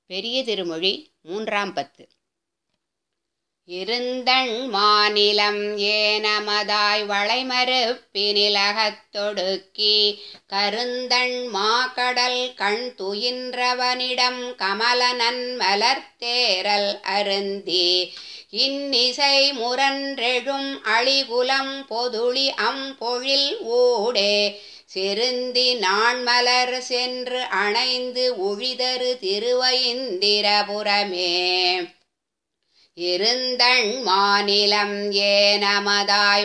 பெரிய திருமொழி மூன்றாம் பத்து இருந்தண் மாநிலம் ஏனமதாய் வளைமறுப்பினிலகத்தொடுக்கி கருந்தண் மாகடல் கண் துயின்றவனிடம் கமலனன் மலர்த்தேரல் அருந்தி இன்னிசை முரன்றெழும் அழிகுலம் பொதுளி அம்பொழில் ஊடே செருந்தி நாண்மலர் சென்று அணைந்து உழிதரு திருவயிந்திரபுரமே இருந்தண் மாநிலம் ஏனமதாய்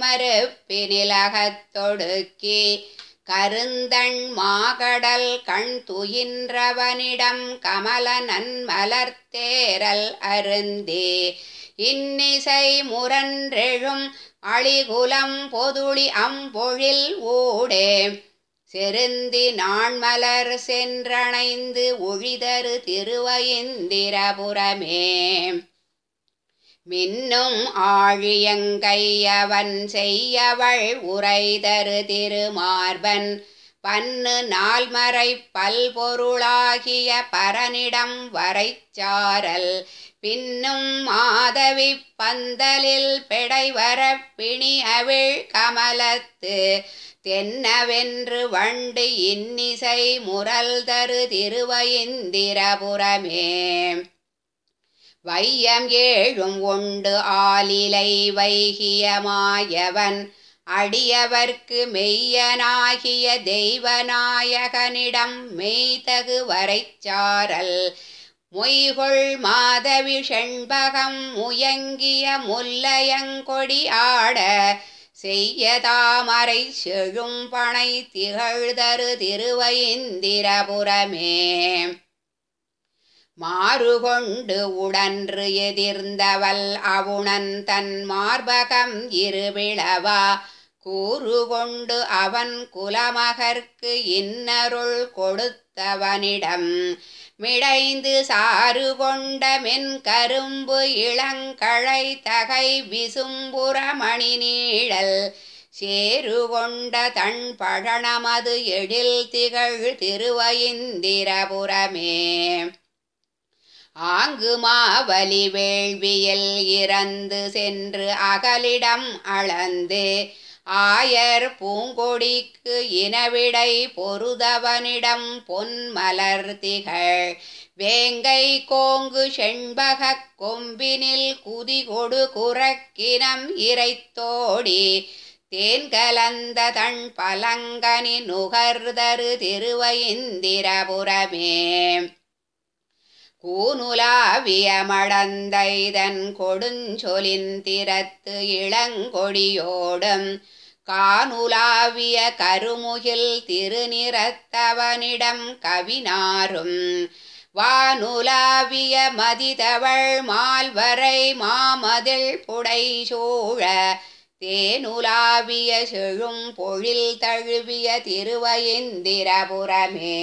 வளைமறுப்பினிலகத்தொடுக்கி கருந்தண் மாகடல் கண் துயின்றவனிடம் கமலனன் மலர்த்தேரல் அருந்தி இன்னிசை முரன்றெழும் அழிகுலம் பொதுளி அம்பொழில் ஊடே செருந்தி நாண்மலர் சென்றணைந்து உழிதரு திருவயிந்திரபுரமே மின்னும் ஆழியங்கையவன் செய்யவள் உரைதரு திருமார்பன் பன்னு நால்மறை பல்பொருளாகிய பரனிடம் வரைச்சாரல் பின்னும் மாதவி பந்தலில் பெடைவர பிணி அவிழ் கமலத்து தென்னவென்று வண்டு இன்னிசை முரல் தரு திருவயிந்திரபுரமே வையம் ஏழும் உண்டு ஆலிலை வைகியமாயவன் அடியவர்க்கு மெய்யனாகிய தெய்வநாயகனிடம் மெய்தகு வரைச்சாரல் மொய்கொள் மாதவி செண்பகம் முயங்கிய முல்லையங்கொடி ஆட செய்ய தாமரை செழும் பனை திகழ்தரு திருவயிந்திரபுரமே மாறுகொண்டு உடன்று எதிர்ந்தவள் அவுணன் தன் மார்பகம் இருவிழவா கூறுகொண்டு அவன் குலமகர்க்கு இன்னருள் கொடுத்தவனிடம் மிடைந்து சாறு கொண்ட மென் கரும்பு இளங்கழை தகை விசும்புறமணி நீழல் சேரு கொண்ட தன் பழனமது எழில் திகழ் திருவயிந்திரபுரமே ஆங்கு மாவலி வேள்வியில் இறந்து சென்று அகலிடம் அளந்து ஆயர் பூங்கொடிக்கு இனவிடை பொருதவனிடம் பொன்மலர் திகழ் வேங்கை கோங்கு செண்பகக் கொம்பினில் குதிகொடு குரக்கினம் இறைத்தோடி தேன் கலந்த தன் பலங்கனி நுகர்தரு திருவயிந்திரபுரமே கூனுலாவிய மடந்தைதன் கொடுஞ்சொலின் திறத்து இளங்கொடியோடும் கானுலாவிய கருமுகில் திருநிறத்தவனிடம் கவினாரும் வானுலாவிய மதிதவள் மால்வரை மாமதில் புடை சூழ தேனுலாவிய செழும் பொழில் தழுவிய திருவயிந்திரபுரமே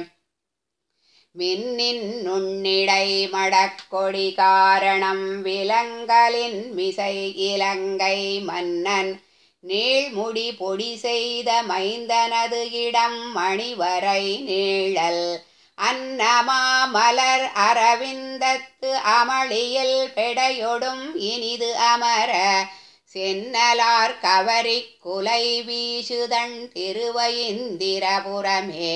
மின்னின் நுண்ணிடை மடக்கொடி காரணம் விலங்கலின் மிசை இலங்கை மன்னன் நீழ்முடி பொடி செய்த மைந்தனது இடம் மணிவரை நீழல் அன்னமா மலர் அரவிந்தத்து அமளியில் பெடையொடும் இனிது அமர சென்னலார் கவரி குலை வீசுதன் திருவயிந்திரபுரமே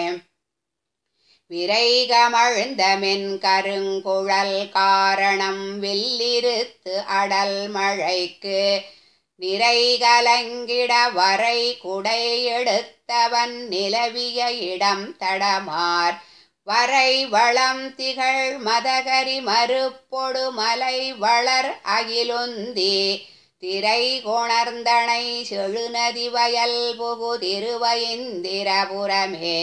விரைகமழ்ந்தமென் கருங்குழல் காரணம் வில்லிருத்து அடல் மழைக்கு நிறைகலங்கிட வரை குடை எடுத்தவன் நிலவிய இடம் தடமார் வரை வளம் திகழ் மதகரி மறுப்பொடு மலை வளர் அகிலுந்தி திரை கொணர்ந்தனை செழுநதி வயல் புகு திருவயிந்திரபுரமே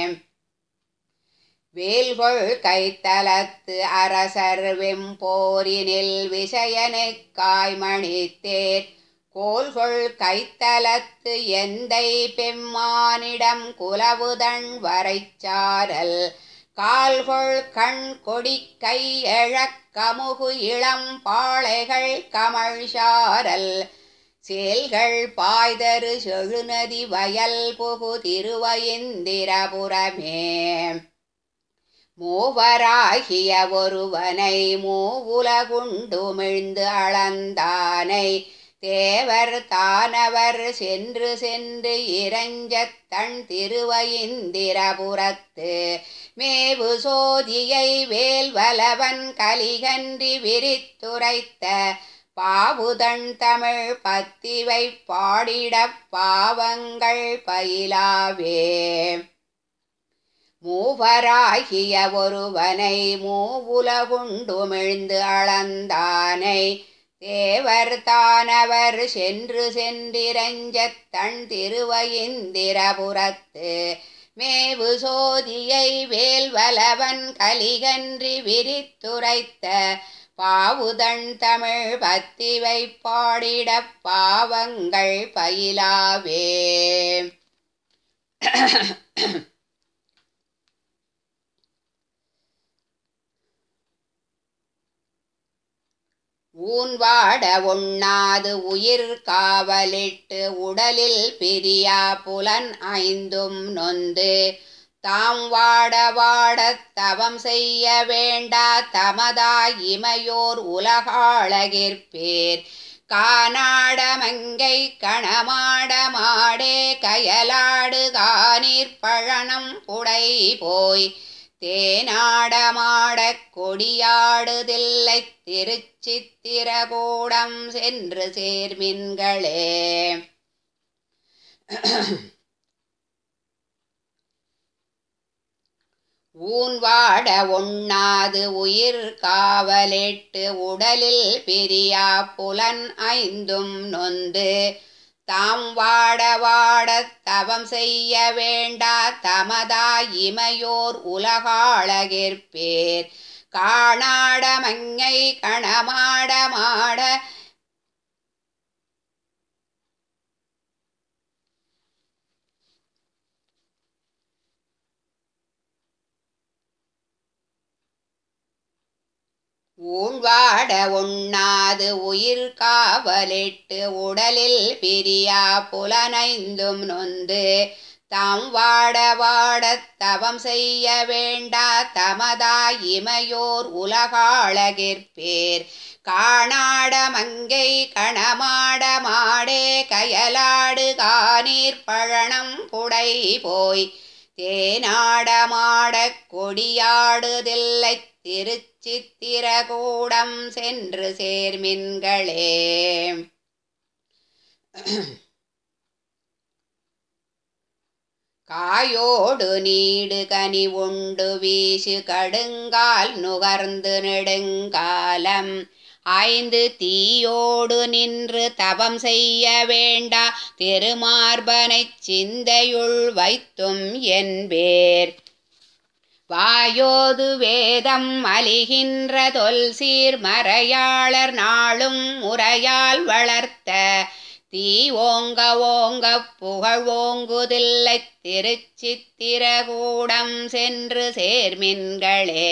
வேல்கொள் கைத்தலத்து அரசர் வெம்போரினில் விசயனுக்காய் மணித்தேர் கோல்கொள் கைத்தலத்து எந்தை பெம்மானிடம் குலவுதன் வரைச்சாரல் கால்கொள் கண் கொடி கை எழக் கமுகு இளம் பாளைகள் கமழ்சாரல் சேல்கள் பாய்தரு செழுநதி வயல் புகு திருவயிந்திரபுரமே மூவராகிய ஒருவனை மூவுலகுண்டுமிழ்ந்து அளந்தானை தேவர் தானவர் சென்று சென்று இறஞ்சத் தன் திருவயிந்திரபுரத்து மேவு சோதியை வேல்வலவன் கலிகன்றி விரித்துரைத்த பாவுதன் தமிழ் பத்திவை பாடிடப் பாவங்கள் பயிலாவே மூவராகிய ஒருவனை மூவுலகுண்டுமிழ்ந்து அளந்தானை தேவர் தானவர் சென்று சென்றிரஞ்சத் தன் திருவயிந்திரபுரத்து மேவு சோதியை வேல்வலவன் கலிகன்றி விரித்துரைத்த பாவுதன் தமிழ் பத்திவை பாடிடப் பாவங்கள் பயிலாவே ஊன்வாட உண்ணாது உயிர் காவலிட்டு உடலில் பிரியா புலன் ஐந்தும் நொந்து தாம் வாட வாடத் தவம் செய்ய வேண்டா தமதாய் இமையோர் உலகாளகிற்பேர் கானாட மங்கை கணமாட மாடே கயலாடு கானீர் பழனம் புடை போய் தேனாடமாடக் கொடியாடுதில்லை திருச்சித்திரகூடம் சென்று சேர்மின்களே ஊன்வாட உண்ணாது உயிர் காவலிட்டு உடலில் பிரியா புலன் ஐந்தும் நொந்து தாம் வாட வாடத் தவம் செய்ய வேண்டா தமதாய் இமையோர் உலகாளகிற்பேர் காணாட மங்கை கணமாட மாட ஊழ்வாட உண்ணாது உயிர் காவலிட்டு உடலில் பிரியா புலனைந்தும் நொந்து தாம் வாட வாடத் தவம் செய்ய வேண்டா தமதாய் இமையோர் உலகாளகிற்பேர் காணாட மங்கை கணமாட மாடே கயலாடு கானீர் பழனம் புடை போய் தேனாடமாடக் கொடியாடுதில்லை திருச்சித்திரகூடம் சென்று சேர்மின்களே காயோடு நீடு கனி உண்டு வீசு கடுங்கால் நுகர்ந்து நெடுங்காலம் ஆய்ந்து தீயோடு நின்று தவம் செய்ய வேண்டா திருமார்பனைச் சிந்தையுள் வைத்தும் என்பேர் வாயோது வேதம் அலிகின்ற தொல் சீர் மறையாளர் நாளும் முறையால் வளர்த்த தீ ஓங்க ஓங்க புகழ் ஓங்குதில்லை திருச்சித்திரகூடம் சென்று சேர்மின்களே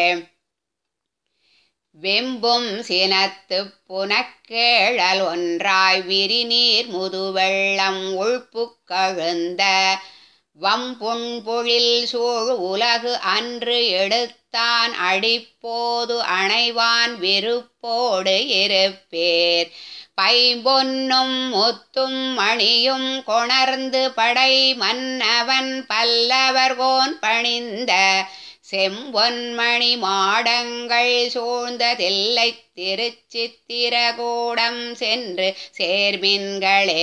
வெம்பும் சினத்து புனக்கேழல் ஒன்றாய் விரிநீர் முதுவெள்ளம் உள்புக்கழுந்த வம்புண்பொழில் சூழ் உலகு அன்று எடுத்தான் அடிப்போது அணைவான் வெறுப்போடு இருப்பேர் பைம்பொன்னும் முத்தும் மணியும் கொணர்ந்து படை மன்னவன் பல்லவர்கோன் பணிந்த செம்பொன்மணி மாடங்கள் சூழ்ந்ததில்லை திருச்சித்திரகூடம் சென்று சேர்மின்களே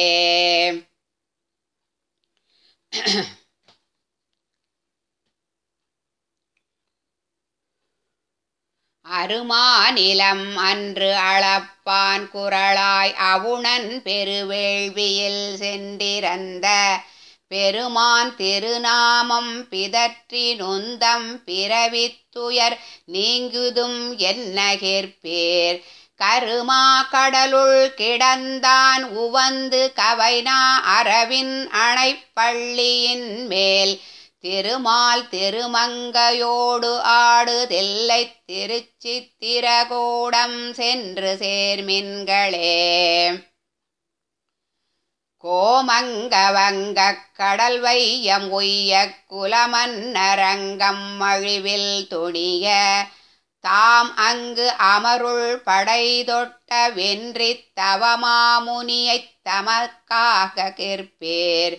அருமாநிலம் அன்று அளப்பான் குரலாய் அவுணன் பெருவேள்வியில் சென்றிருந்த பெருமான் திருநாமம் பிதற்றி நொந்தம் பிறவித்துயர் நீங்குதும் என்னகிற்பேர் கருமா கடலுள் கிடந்தான் உவந்து கவைனா அரவின் அணைப்பள்ளியின் மேல் திருமால் திருமங்கையோடு ஆடுதில்லை திருச்சித்திரகூடம் சென்று சேர்மின்களே கோமங்கவங்கக் கடல் வையம் உய்யக் குலமன்னரங்கம் மழிவில் துணிய தாம் அங்கு அமருள் படை தொட்ட வென்றித் தவமாமுனியைத் தமக்காக கிற்பேர்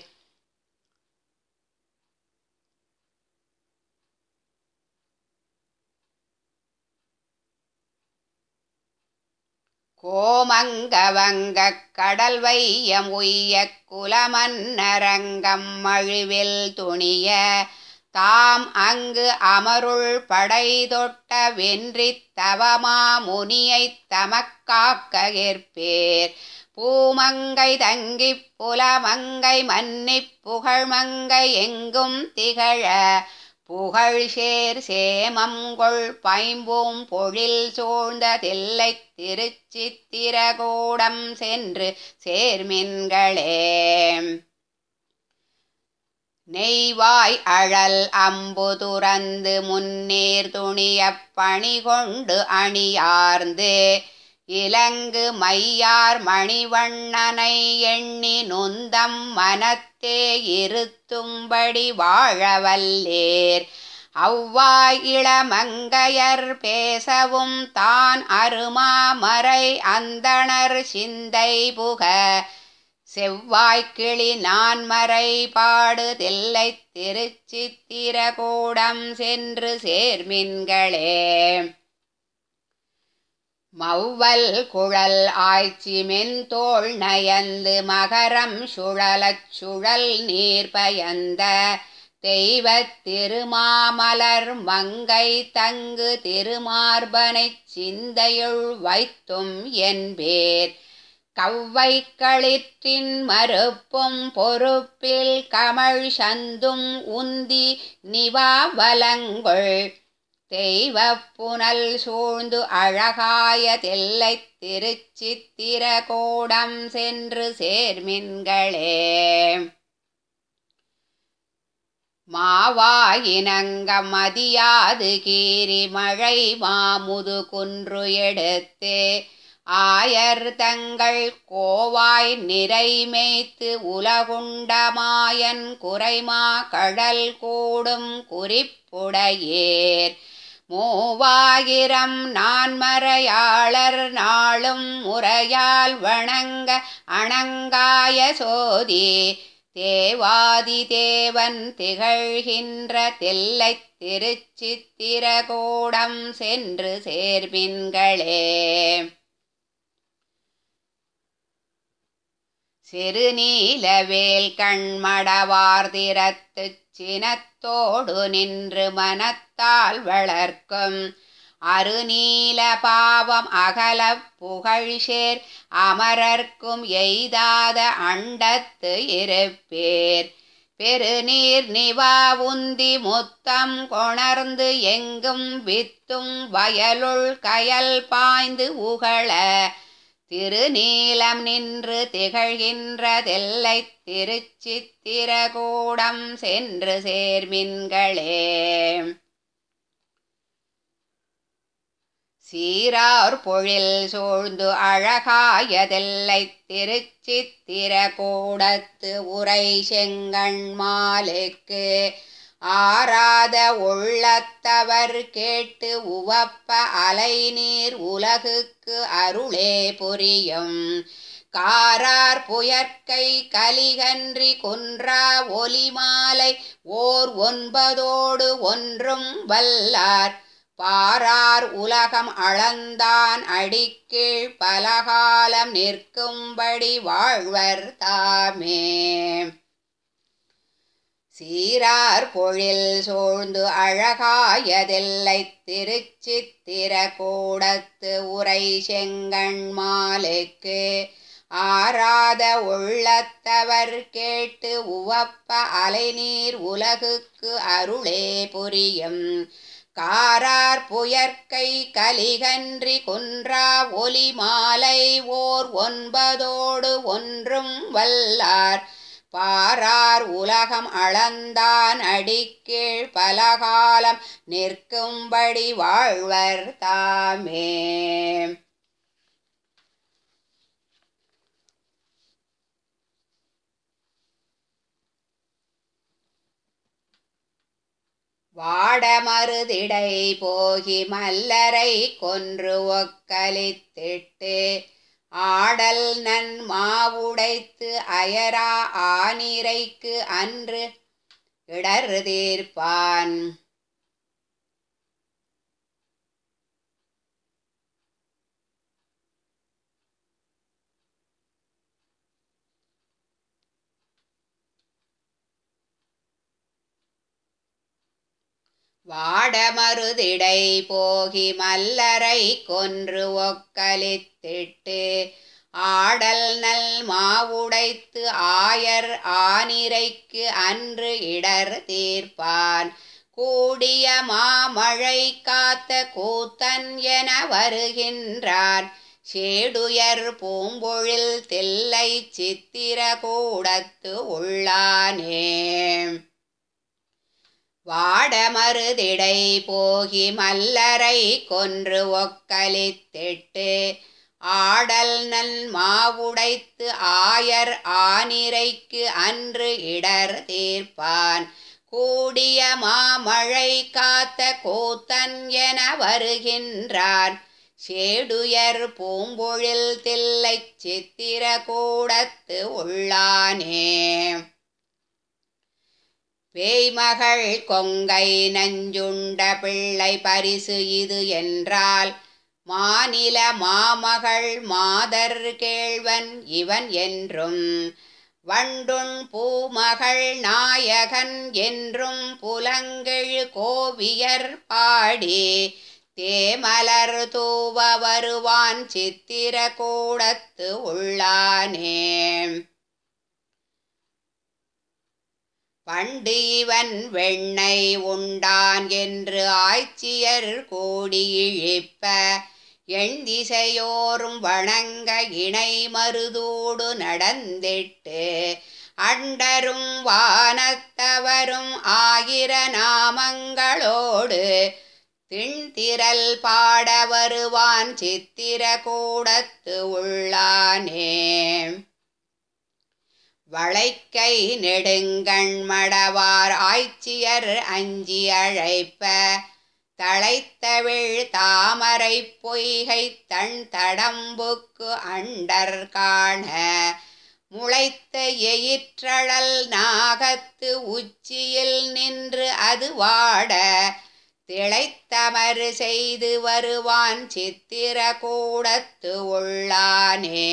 கோமங்கவங்கக் கடல் வையம் உய்யக் குலமன்னரங்கம் மழிவில் துணிய தாம் அங்கு அமருள் படை தொட்ட வென்றித் தவமாமுனியைத் தமக்காக்க ஏற்பேர் பூமங்கை தங்கிப் புலமங்கை மன்னிப் புகழ்மங்கை எங்கும் திகழ புகழ் சேர் சேமங்கொள் பைம்பூம் பொழில் சூழ்ந்த தில்லைத் திருச்சித்திரகூடம் சென்று சேர்மின்களே நெய்வாய் அழல் அம்பு துறந்து முன்னீர் துணியப் பணி கொண்டு அணியார்ந்து இலங்கு மையார் மணிவண்ணனை எண்ணி நுந்தம் மனத்தே இருத்தும்படி வாழவல்லேர் அவ்வாய் இளமங்கையர் பேசவும் தான் அருமாமறை அந்தணர் சிந்தை புக செவ்வாய்க்கிளி நான்மறை பாடு தில்லை திருச்சித்திரகூடம் சென்று சேர்மின்களே மௌவல் குழல் ஆய்ச்சி மென்தோள் நயந்து மகரம் சுழலச் சுழல் நீர் பயந்த தெய்வத் திருமாமலர் மங்கை தங்கு திருமார்பனைச் சிந்தையுள் வைத்தும் என்பேர் கவ்வை களிற்றின் மறுப்பும் பொறுப்பில் கமழ் சந்தும் உந்தி நிவாவலங்கொள் தெய்வப் புனல் சூழ்ந்து அழகாய தில்லைத் திருச்சித்திரகூடம் சென்று சேர்மின்களே மாவாயினங்க மதியாது கீரி மழை மாமுது குன்று எடுத்து ஆயர் தங்கள் கோவாய் நிறை மேய்த்து உலகுண்டமாயன் குறைமா கடல் கூடும் குறிப்புடையேர் மூவாயிரம் நான்மறையாளர் நாளும் முறையால் வணங்க அணங்காய சோதி தேவாதி தேவன் திகழ்கின்ற தில்லைத் திருச்சித்திரகூடம் சென்று சேர்மின்களே சிறுநீலவேல் கண்மடவார்திரத்துச் சினத்தோடு நின்று மனத்தால் வளர்க்கும் அருநீல பாவம் அகலப் புகழ்சேர் அமரர்க்கும் எய்தாத அண்டத்து இருப்பேர் பெருநீர் நிவா உந்தி முத்தம் கொணர்ந்து எங்கும் வித்தும் வயலுள் கயல் பாய்ந்து உகள திருநீலம் நின்று திகழ்கின்ற தெல்லை திருச்சித்திரகூடம் சென்று சேர்மின்களே சீரார் பொழில் சூழ்ந்து அழகாயதெல்லை திருச்சித்திரகூடத்து உரை செங்கண்மாலுக்கு ஆராத உள்ளத்தவர் கேட்டு உவப்ப அலைநீர் உலகுக்கு அருளே புரியும் காரார் புயற்கை கலிகன்றி குன்றா ஒலிமாலை ஓர் ஒன்பதோடு ஒன்றும் வல்லார் பாரார் உலகம் அளந்தான் அடிக்கீழ் பலகாலம் நிற்கும்படி வாழ்வர் தாமே சீரார் பொழில் சூழ்ந்து அழகாயதெல்லை திருச்சித்திரகூடத்து உரை செங்கண்மாலுக்கு ஆராத உள்ளத்தவர் கேட்டு உவப்ப அலைநீர் உலகுக்கு அருளே புரியும் காரார் புயற்கை கலிகன்றி குன்றா ஒலி மாலை ஓர் ஒன்பதோடு ஒன்றும் வல்லார் பாரார் உலகம் அளந்தான் அடிக்கீழ் பலகாலம் நிற்கும்படி வாழ்வர் தாமே வாடமருதிடை போகி மல்லரை கொன்று ஒக்கலித்திட்டு ஆடல் நன் மாவுடைத்து அயரா ஆனிரைக்கு அன்று இடர் தீர்ப்பான் வாடமருதிடை போகி மல்லரை கொன்று ஒக்கலித்திட்டு ஆடல் நல் மாவுடைத்து ஆயர் ஆனிரைக்கு அன்று இடர் தீர்ப்பான் கூடிய மாமழை காத்த கூத்தன் என வருகின்றான் சேடுயர் பூம்பொழில் தில்லை சித்திர கூடத்து உள்ளானே வாடமருதிடை போகி மல்லரை கொன்று ஒக்கலித்திட்டு ஆடல் நல் மாவுடைத்து ஆயர் ஆனிரைக்கு அன்று இடர் தீர்ப்பான் கூடிய மாமழை காத்த கூத்தன் என வருகின்றான் சேடுயர் பூம்பொழில் தில்லை சித்திர கூடத்து உள்ளானே பேய்மகள் கொங்கை நஞ்சுண்ட பிள்ளை பரிசு இது என்றால் மாநில மாமகள் மாதர் கேழ்வன் இவன் என்றும் வண்டுண் பூமகள் நாயகன் என்றும் புலங்கெழு கோவியர் பாடி தேமலர் தூவ வருவான் சித்திர கூடத்து உள்ளானே பண்டு இவன் வெண்ணை உண்டான் என்று ஆய்ச்சியர் கூடி இழிப்ப எண்திசையோரும் வணங்க இணை மருதூடு நடந்திட்டு அண்டரும் வானத்தவரும் ஆயிர நாமங்களோடு திண்திரல் பாட வருவான் சித்திர கூடத்து உள்ளானே வளைக்கை நெடுங்கண் மடவார் ஆய்ச்சியர் அஞ்சி அழைப்ப தழைத்தவிழ் தாமரை பொய்கை தன் தடம்புக்கு அண்டர் காண முளைத்த எயிற்றழல் நாகத்து உச்சியில் நின்று அது வாட திளைத்தமறு செய்து வருவான் சித்திர கூடத்து உள்ளானே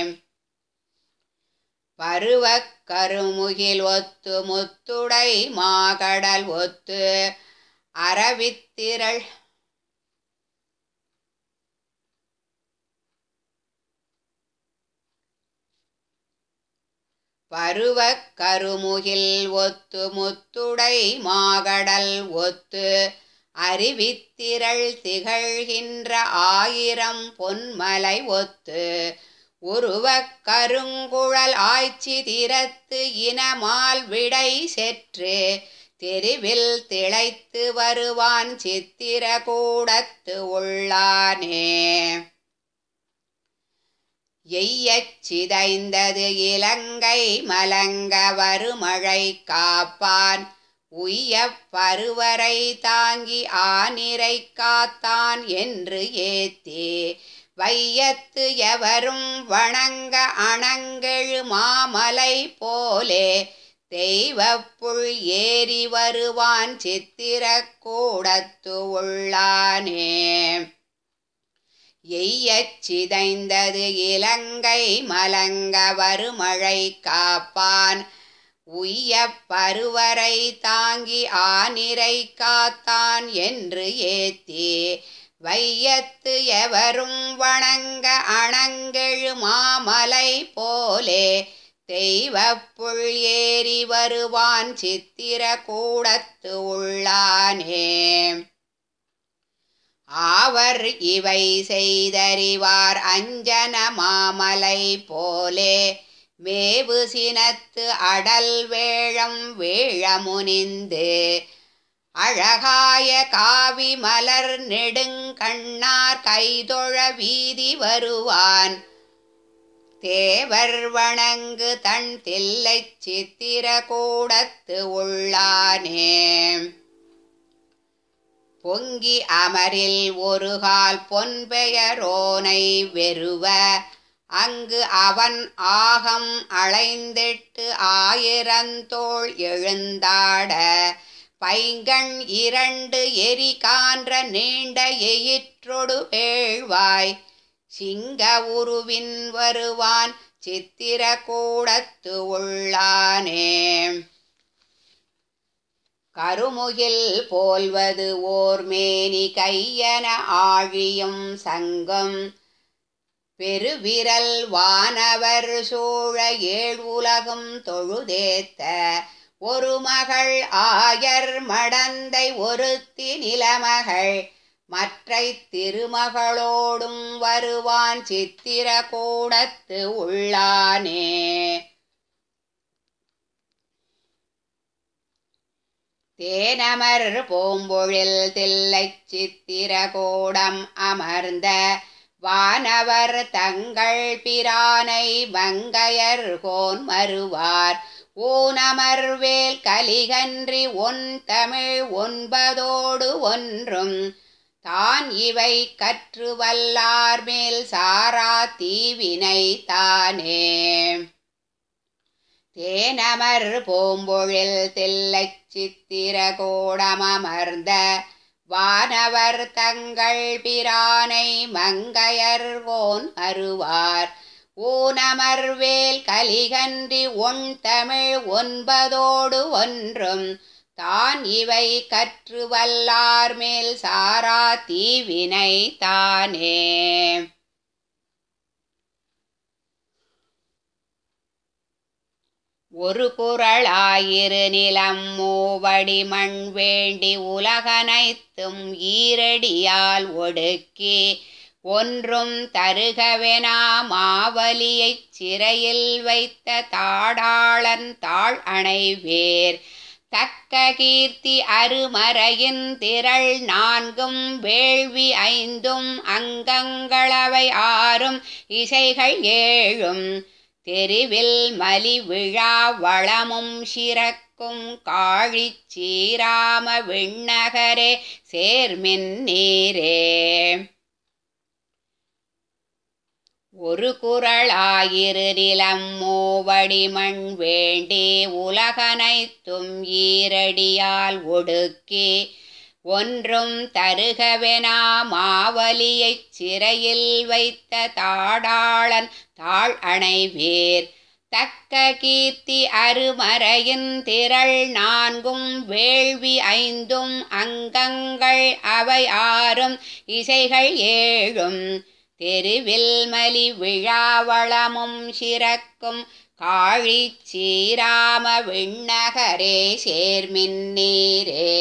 பருவக் கருமுகில் ஒத்து முத்துடை மாகடல் ஒத்து அரவித்திரள் பருவக் கருமுகில் ஒத்து முத்துடை மாகடல் ஒத்து அறிவித்திரள் திகழ்கின்ற ஆயிரம் பொன்மலை ஒத்து உருவக் கருங்குழல் ஆய்ச்சி திறத்து இனமால் விடை செற்று தெருவில் திளைத்து வருவான் சித்திர கூடத்து உள்ளானே எய்யச் சிதைந்தது இலங்கை மலங்க வருமழை காப்பான் உய்யப் பருவரை தாங்கி ஆனிரை காத்தான் என்று ஏத்தி வையத்து எவரும் வணங்க அணங்கெழு மாமலை போலே தெய்வப்புள் ஏறி வருவான் சித்திர கூடத்து உள்ளானே எய்யச் சிதைந்தது இலங்கை மலங்க வருமழை காப்பான் உய்யப் பருவரை தாங்கி ஆனிரை காத்தான் என்று ஏத்தி வையத்து எவரும் வணங்க அணங்கெழு மாமலை போலே தெய்வப்புள் ஏறி வருவான் சித்திர கூடத்து உள்ளானே ஆவர் இவை செய்தறிவார் அஞ்சன மாமலை போலே மேவு சினத்து அடல் வேழம் வேழமுனிந்து அழகாய காவி மலர் நெடுங்கண்ணார் கைதொழ வீதி வருவான் தேவர் வணங்கு தன் தில்லைச் சித்திர கூடத்து உள்ளானே பொங்கி அமரில் ஒரு கால் பொன்பெயரோனை வெறுவ அங்கு அவன் ஆகம் அளைந்திட்டு ஆயிரந்தோள் எழுந்தாட பைங்கண் இரண்டு எரி கான்ற நீண்ட எயிற்றொடு வேள்வாய் சிங்க உருவின் வருவான் சித்திர கூடத்து உள்ளானே கருமுகில் போல்வது ஓர் மேனி கையன ஆழியும் சங்கம் பெருவிரல் வானவர் சூழ ஏழ் உலகும் தொழுதேத்த ஒரு மகள் ஆயர் மடந்தை ஒருத்தி நிலமகள் மற்றை திருமகளோடும் வருவான் சித்திர கூடத்து உள்ளானே தேனமர் பூம்பொழில் தில்லைச் சித்திர கூடம் அமர்ந்த வானவர் தங்கள் பிரானை மங்கையர் கோன் மறுவார் ஊனமர்வேல் கலிகன்றி ஒன் தமிழ் ஒன்பதோடு ஒன்றும் தான் இவை கற்று வல்லார் மேல் சாரா தீவினை தானே தேனமர் பூம்பொழில் தில்லைச் சித்திர கோடமர்ந்த வானவர் தங்கள் பிரானை மங்கையர் கோன் அருவார் ஊனமர்வேல் கலிகன்றி ஒன் தமிழ் ஒன்பதோடு ஒன்றும் தான் இவை கற்று வல்லார் மேல் சாரா தீவினை தானே ஒரு குரலாயிரு நிலம் மூவடி மண் வேண்டி உலகனைத்தும் ஈரடியால் ஒடுக்கி ஒன்றும் தருகவெனா மாவலியைச் சிறையில் வைத்த தாடாளன் தாழ் அணைவேர் தக்க கீர்த்தி அருமறையின் திரள் நான்கும் வேள்வி ஐந்தும் அங்கங்களவை ஆறும் இசைகள் ஏழும் தெருவில் மலி விழா வளமும் சிறக்கும் காழிச் சீராம விண்ணகரே சேர்மின் நீரே ஒரு குரலாயிரு நிலம் மூவடி மண் வேண்டி உலகனைத்தும் ஈரடியால் ஒடுக்கி ஒன்றும் தருகவெனா மாவலியைச் சிறையில் வைத்த தாடாளன் தாழ் அணைவேர் தக்க கீர்த்தி அருமறையின் திரள் நான்கும் வேள்வி ஐந்தும் அங்கங்கள் அவை ஆறும் இசைகள் ஏழும் தெருவில் மலி விழாவளமும் சிறக்கும் காழிச் சீராம விண்ணகரே சேர்மின் நீரே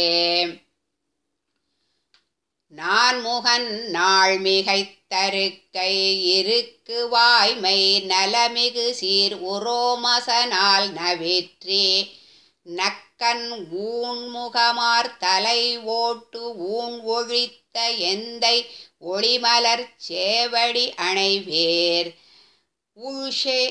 நான் முகன் நாள் மிகைத்தருக்கை இருக்கு வாய்மை நலமிகு சீர் உரோமசனால் நவிற்றி நக்கன் ஊன்முகமார் தலை ஓட்டு ஊன் ஒழித்த எந்தை ஒளிமலர் சேவடி அணைவேர் உள்ஷே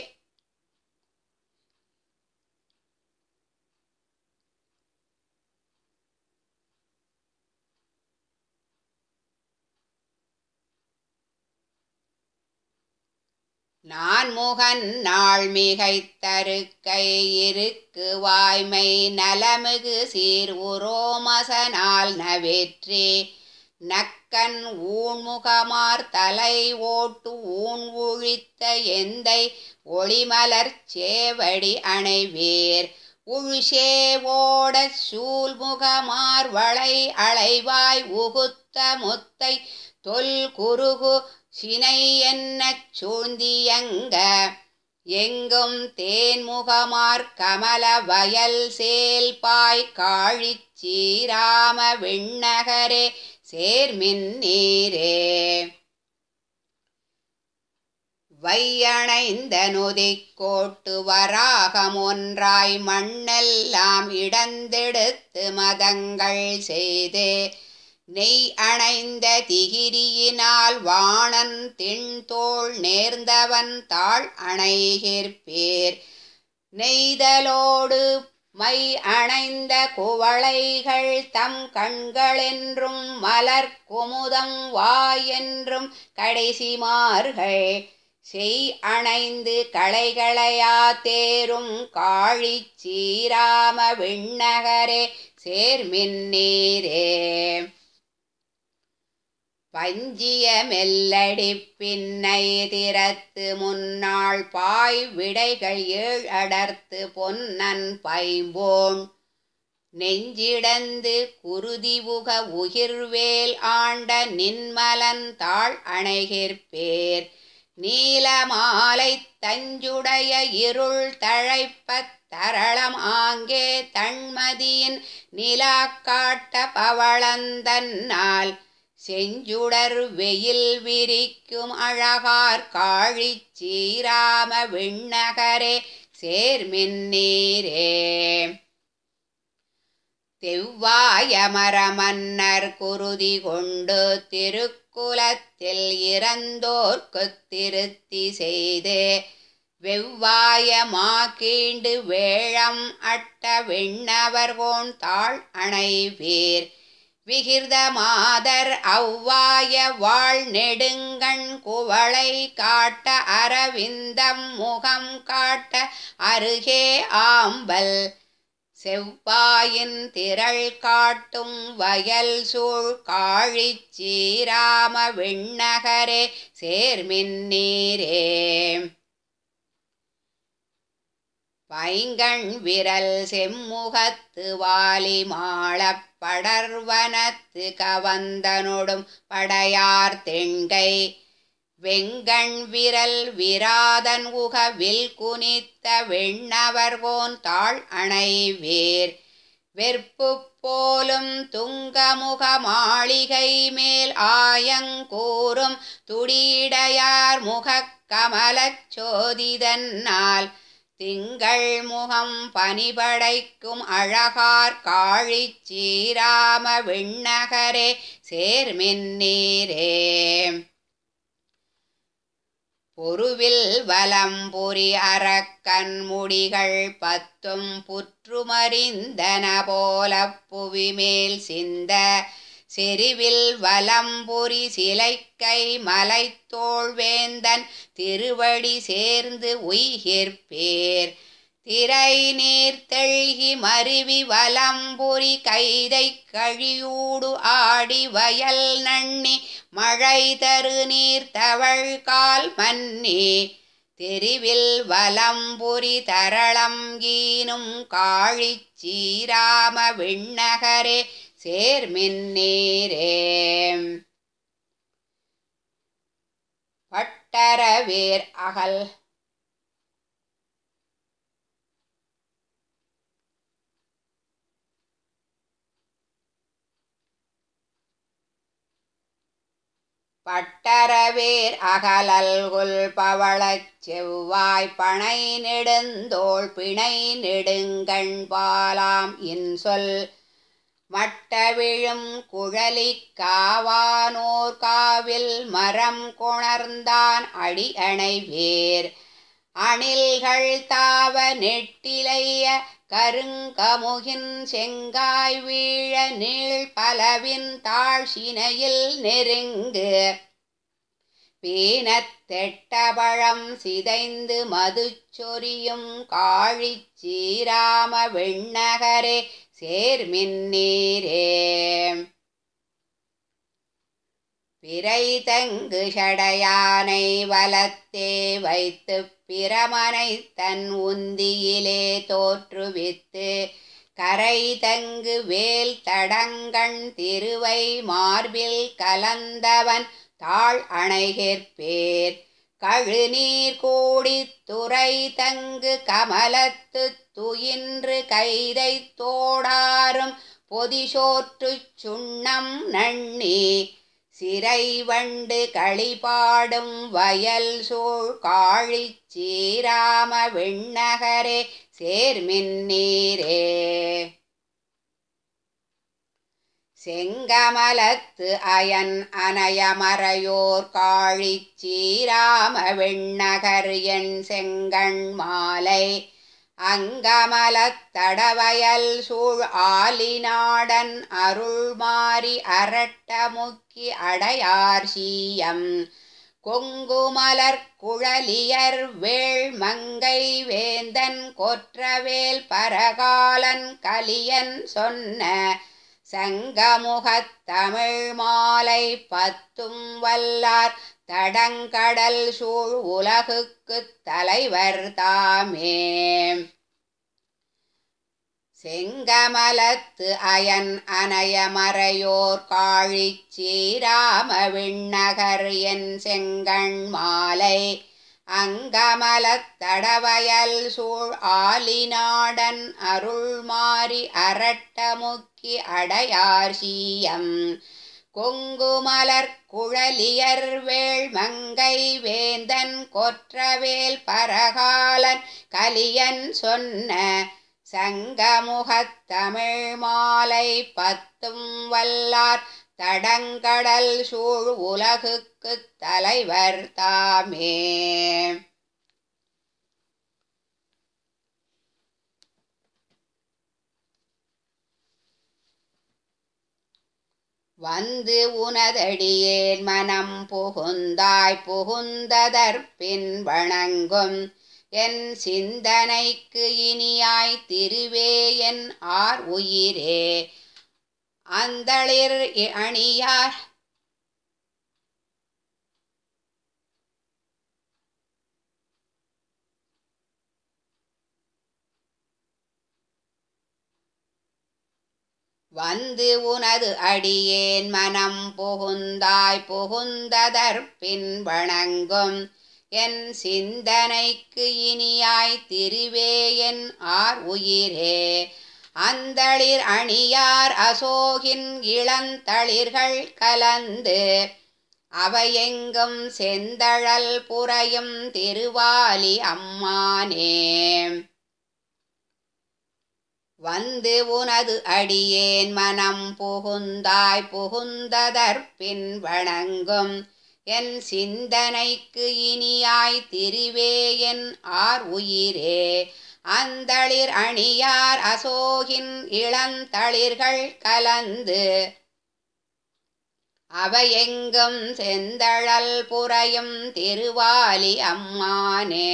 நான் முகன் நாள் மிகைத்தருக்கை இருக்கு வாய்மை நலமிகு சீர் உரோமசனால் நவெற்றி நக்கன் ஊன்முகமார் தலை ஓட்டு ஊன் ஒழித்த எந்தை ஒளிமலர் சேவடி அணைவேர் உள்சேவோட சூழ்முகமார் வளை அளைவாய் உகுத்த முத்தை தொல் குருகு சினை என்னச் சூழ்ந்தியங்க எங்கும் தேன்முகமார் கமல வயல் சேல்பாய் காழிச் சீராம விண்ணகரே சேர்மின் நீரே வையணைந்த நொதிக்கோட்டு வராகம் ஒன்றாய் மண்ணெல்லாம் இடந்தெடுத்து மதங்கள் செய்து நெய் அணைந்த திகிரியினால் வாணன் திண்தோள் நேர்ந்தவன் தாழ் அணைகிற்பேர் நெய்தலோடு மை அணைந்த குவளைகள் தம் கண்களென்றும் மலர் குமுதம் வாயென்றும் கடைசிமார்கள் செய் அணைந்து களைகளையா தேரும் காழிச் சீராம விண்ணகரே சேர்மின்னீரே பஞ்சிய மெல்லடி பின்னை திறத்து முன்னாள் பாய் விடைகள் ஏழ் அடர்த்து பொன்னன் பைம்போன் நெஞ்சிடந்து குருதிவுக உகிர்வேல் ஆண்ட நின்மலன் தாழ் அணைகிற்பேர் நீலமாலை தஞ்சுடைய இருள் தழைப்பத் தரளம் ஆங்கே தன்மதியின் நிலாக்காட்ட பவளந்தன்னால் செஞ்சுடர் வெயில் விரிக்கும் அழகார் காழிச் சீராம விண்ணகரே சேர்மின்னீரே தெவ்வாய மரமன்னர் குருதி கொண்டு திருக்குலத்தில் இறந்தோர்க்குத் திருத்தி செய்து வெவ்வாயமா கீண்டு வேழம் அட்ட விண்ணவர்கோன் தாழ் அணைவீர் விகிர்த மாதர் அவ்வாய வாழ் நெடுங்கண் குவளை காட்ட அரவிந்தம் முகம் காட்ட அருகே ஆம்பல் செவ்வாயின் திரள் காட்டும் வயல் சூழ் காழிச் சீராம விண்ணகரே சேர்மின்னீரே பைங்கண் விரல் செம்முகத்து வாலி மாளப் படர்வனத்து கவந்தனொடும் படையார் தெண்கை வெங்கண் விரல் விராதன் உகவில் குனித்த வெண்ணவர்கோன் தாழ் அணைவேர் வெற்பு போலும் துங்கமுக மாளிகை மேல் ஆயங்கூறும் துடியடையார் முகக் கமலச் சோதிதன்னால் திங்கள் முகம் பனிபடைக்கும் அழகார் காழிச் சீராம விண்ணகரே சேர்மின்னீரே பொருவில் வலம்புரி அரக்கன் முடிகள் பத்தும் புற்றுமறிந்தன போல புவிமேல் சிந்த செறிவில் வலம்புரி சிலைக்கை மலைத்தோழ்வேந்தன் திருவடி சேர்ந்து உய்கிற்பேர் திரை நீர் தெள்கி மருவி வலம்புரி கைதை கழியூடு ஆடி வயல் நன்னி மழை தரு நீர் தவழ் கால் மன்னி தெருவில் வலம்புரி தரளம் ஈனும் காழிச் சீராம விண்ணகரே சேர்மின்னீரே பட்டரவேர் அகல் பட்டரவேர் அகலல்குல் பவளச் செவ்வாய் பனை நெடுந்தோள் பிணை நெடுங்கண் பாலாம் இன்சொல் மட்ட விழும் குழலிக் காவானோர் காவில் மரம் கொணர்ந்தான் அடி அணைவேர் அணில்கள் தாவ நெட்டிலைய கருங்கமுகின் செங்காய் வீழ நீள் பலவின் தாழ்சினையில் நெருங்கு பீனத்தெட்டபழம் சிதைந்து மதுச்சொரியும் காழிச் சீராம வெண்ணகரே சேர்மின்னீரே பிறை தங்கு ஷடையானை வலத்தே வைத்து பிரமனை தன் உந்தியிலே தோற்றுவித்து கரை தங்கு வேல் தடங்கண் திருவை மார்பில் கலந்தவன் தாழ் அணைகிற்பேர் கழுநீர் கூடித் துறை தங்கு கமலத்து துயின்று கைதை தோடாரும் பொதிசோற்றுச் சுண்ணம் நண்ணி சிறை வண்டு களிபாடும் வயல் சூழ் காழிச் சீராம விண்ணகரே சேர்மின்னீரே செங்கமலத்து அயன் அனயமறையோர் காழிச் சீராம விண்ணகர் என் செங்கண் மாலை அங்கமலத் தடவயல் சூழ் ஆலிநாடன் அருள்மாரி அரட்டமுக்கி அடையார் சீயம் கொங்குமலர் குழலியர் வேள் மங்கை வேந்தன் கொற்றவேல் பரகாலன் கலியன் சொன்ன சங்கமுகத் தமிழ் மாலை பத்தும் வல்லார் தடங்கடல் சூழ் உலகுக்குத் தலைவர் தாமே செங்கமலத்து அயன் அனயமறையோர் காழிச் சீராம விண்ணகர் என் செங்கண் மாலை அங்கமலத் தடவயல் சூழ் ஆலிநாடன் அருள்மாரி அரட்டமுக்கி அடையார் சீயம் கொங்குமலர் குழலியர் வேள் மங்கை வேந்தன் கொற்றவேல் பரகாலன் கலியன் சொன்ன சங்கமுகத் தமிழ் மாலை பத்தும் வல்லார் தடங்கடல் சூழ் உலகுக்குத் தலைவர் தாமே வந்து உனதடியேன் மனம் புகுந்தாய் புகுந்ததற்பின் வணங்கும் என் சிந்தனைக்கு இனியாய் திருவே என் ஆர் உயிரே அந்தளிர் அணியார் வந்து உனது அடியேன் மனம் புகுந்தாய் புகுந்ததற்பின் வணங்கும் என் சிந்தனைக்கு இனியாய் திருவே என் ஆர் உயிரே அந்தளிர் அணியார் அசோகின் இளந்தளிர்கள் கலந்து அவையெங்கும் செந்தழல் புறையும் திருவாலி அம்மானே வந்து உனது அடியேன் மனம் புகுந்தாய் புகுந்ததற்பின் வணங்கும் என் சிந்தனைக்கு இனியாய் திருவே என் ஆர் உயிரே அந்தளிர் அணியார் அசோகின் இளந்தளிர்கள் கலந்து அவையெங்கும் செந்தழல் புறையும் திருவாலி அம்மானே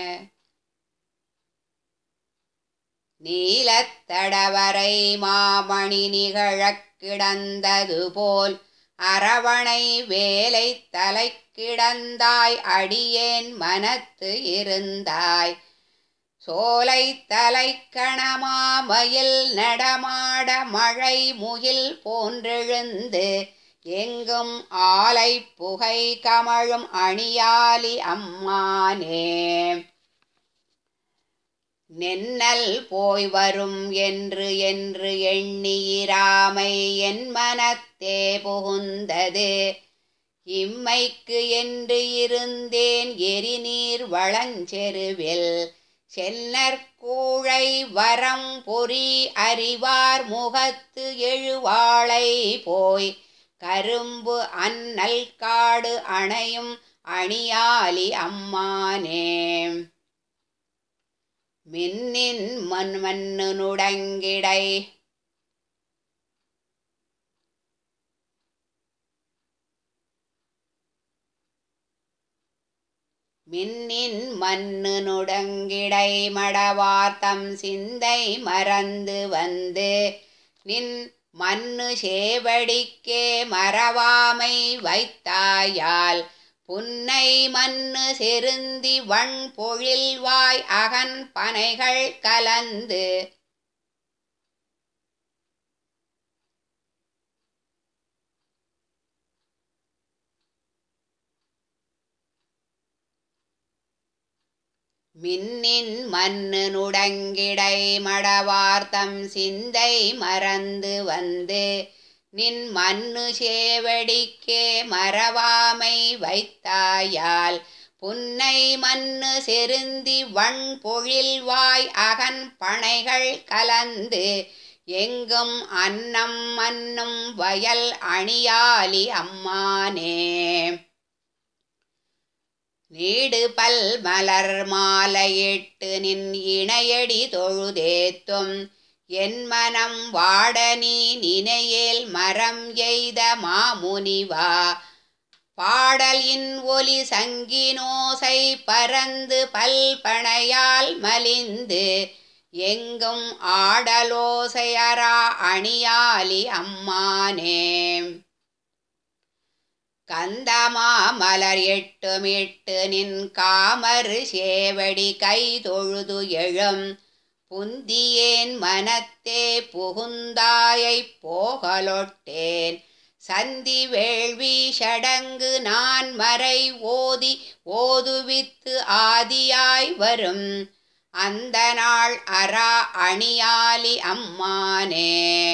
நீலத்தடவரை மாமணி நிகழக் கிடந்தது போல் அரவணை வேலை தலை கிடந்தாய் அடியேன் மனத்து இருந்தாய் சோலை தலைக்கணமாமயில் நடமாட மழை முகில் போன்றெழுந்து எங்கும் ஆலை புகை கமழும் அணியாலி அம்மானே நென்னல் போய் வரும் என்று என்று எண்ணியிராமை என் மனத்தே புகுந்தது இம்மைக்கு என்று இருந்தேன் எரிநீர் வளஞ்செருவில் சென்னர் கூழை வரம் பொறி அறிவார் முகத்து எழுவாளை போய் கரும்பு அன்னல் காடு அணையும் அணியாலி அம்மானே மின்னின் மண் மண்ணு நுடங்கிடை மின்னின் மண்ணு நுடங்கிடை மடவார்த்தம் சிந்தை மறந்து வந்து நின் மண்ணு சேவடிக்கே மறவாமை வைத்தாயால் புன்னை மண்ணு செருந்தி வண் பொழில்வாய் அகன் பனைகள் கலந்து மின்னின் மண்ணு நுடங்கிடை மடவார்த்தம் சிந்தை மறந்து வந்து நின் மண்ணு சேவடிக்கே மறவாமை வைத்தாயால் புன்னை மண்ணு செருந்தி வண் பொழில்வாய் அகன் பனைகள் கலந்து எங்கும் அன்னம் மன்னும் வயல் அணியாலி அம்மானே நீடு பல் மலர் மாலையிட்டு நின் இணையடி தொழுதேத்தும் என் மனம் வாட நீ நினையேல் மரம் எய்த மாமுனிவா பாடல் இன் ஒலி சங்கினோசை பறந்து பல்பனையால் மலிந்து எங்கும் ஆடலோசையரா அணியாலி அம்மானே கந்தமா மலர் எட்டுமிட்டு நின் காமரு சேவடி கை தொழுது எழும் புந்தியேன் மனத்தே புகுந்தாயைப் போகலொட்டேன் சந்தி வேள்வி ஷடங்கு நான் மறை ஓதி ஓதுவித்து ஆதியாய் வரும் அந்த நாள் அரா அணியாலி அம்மானே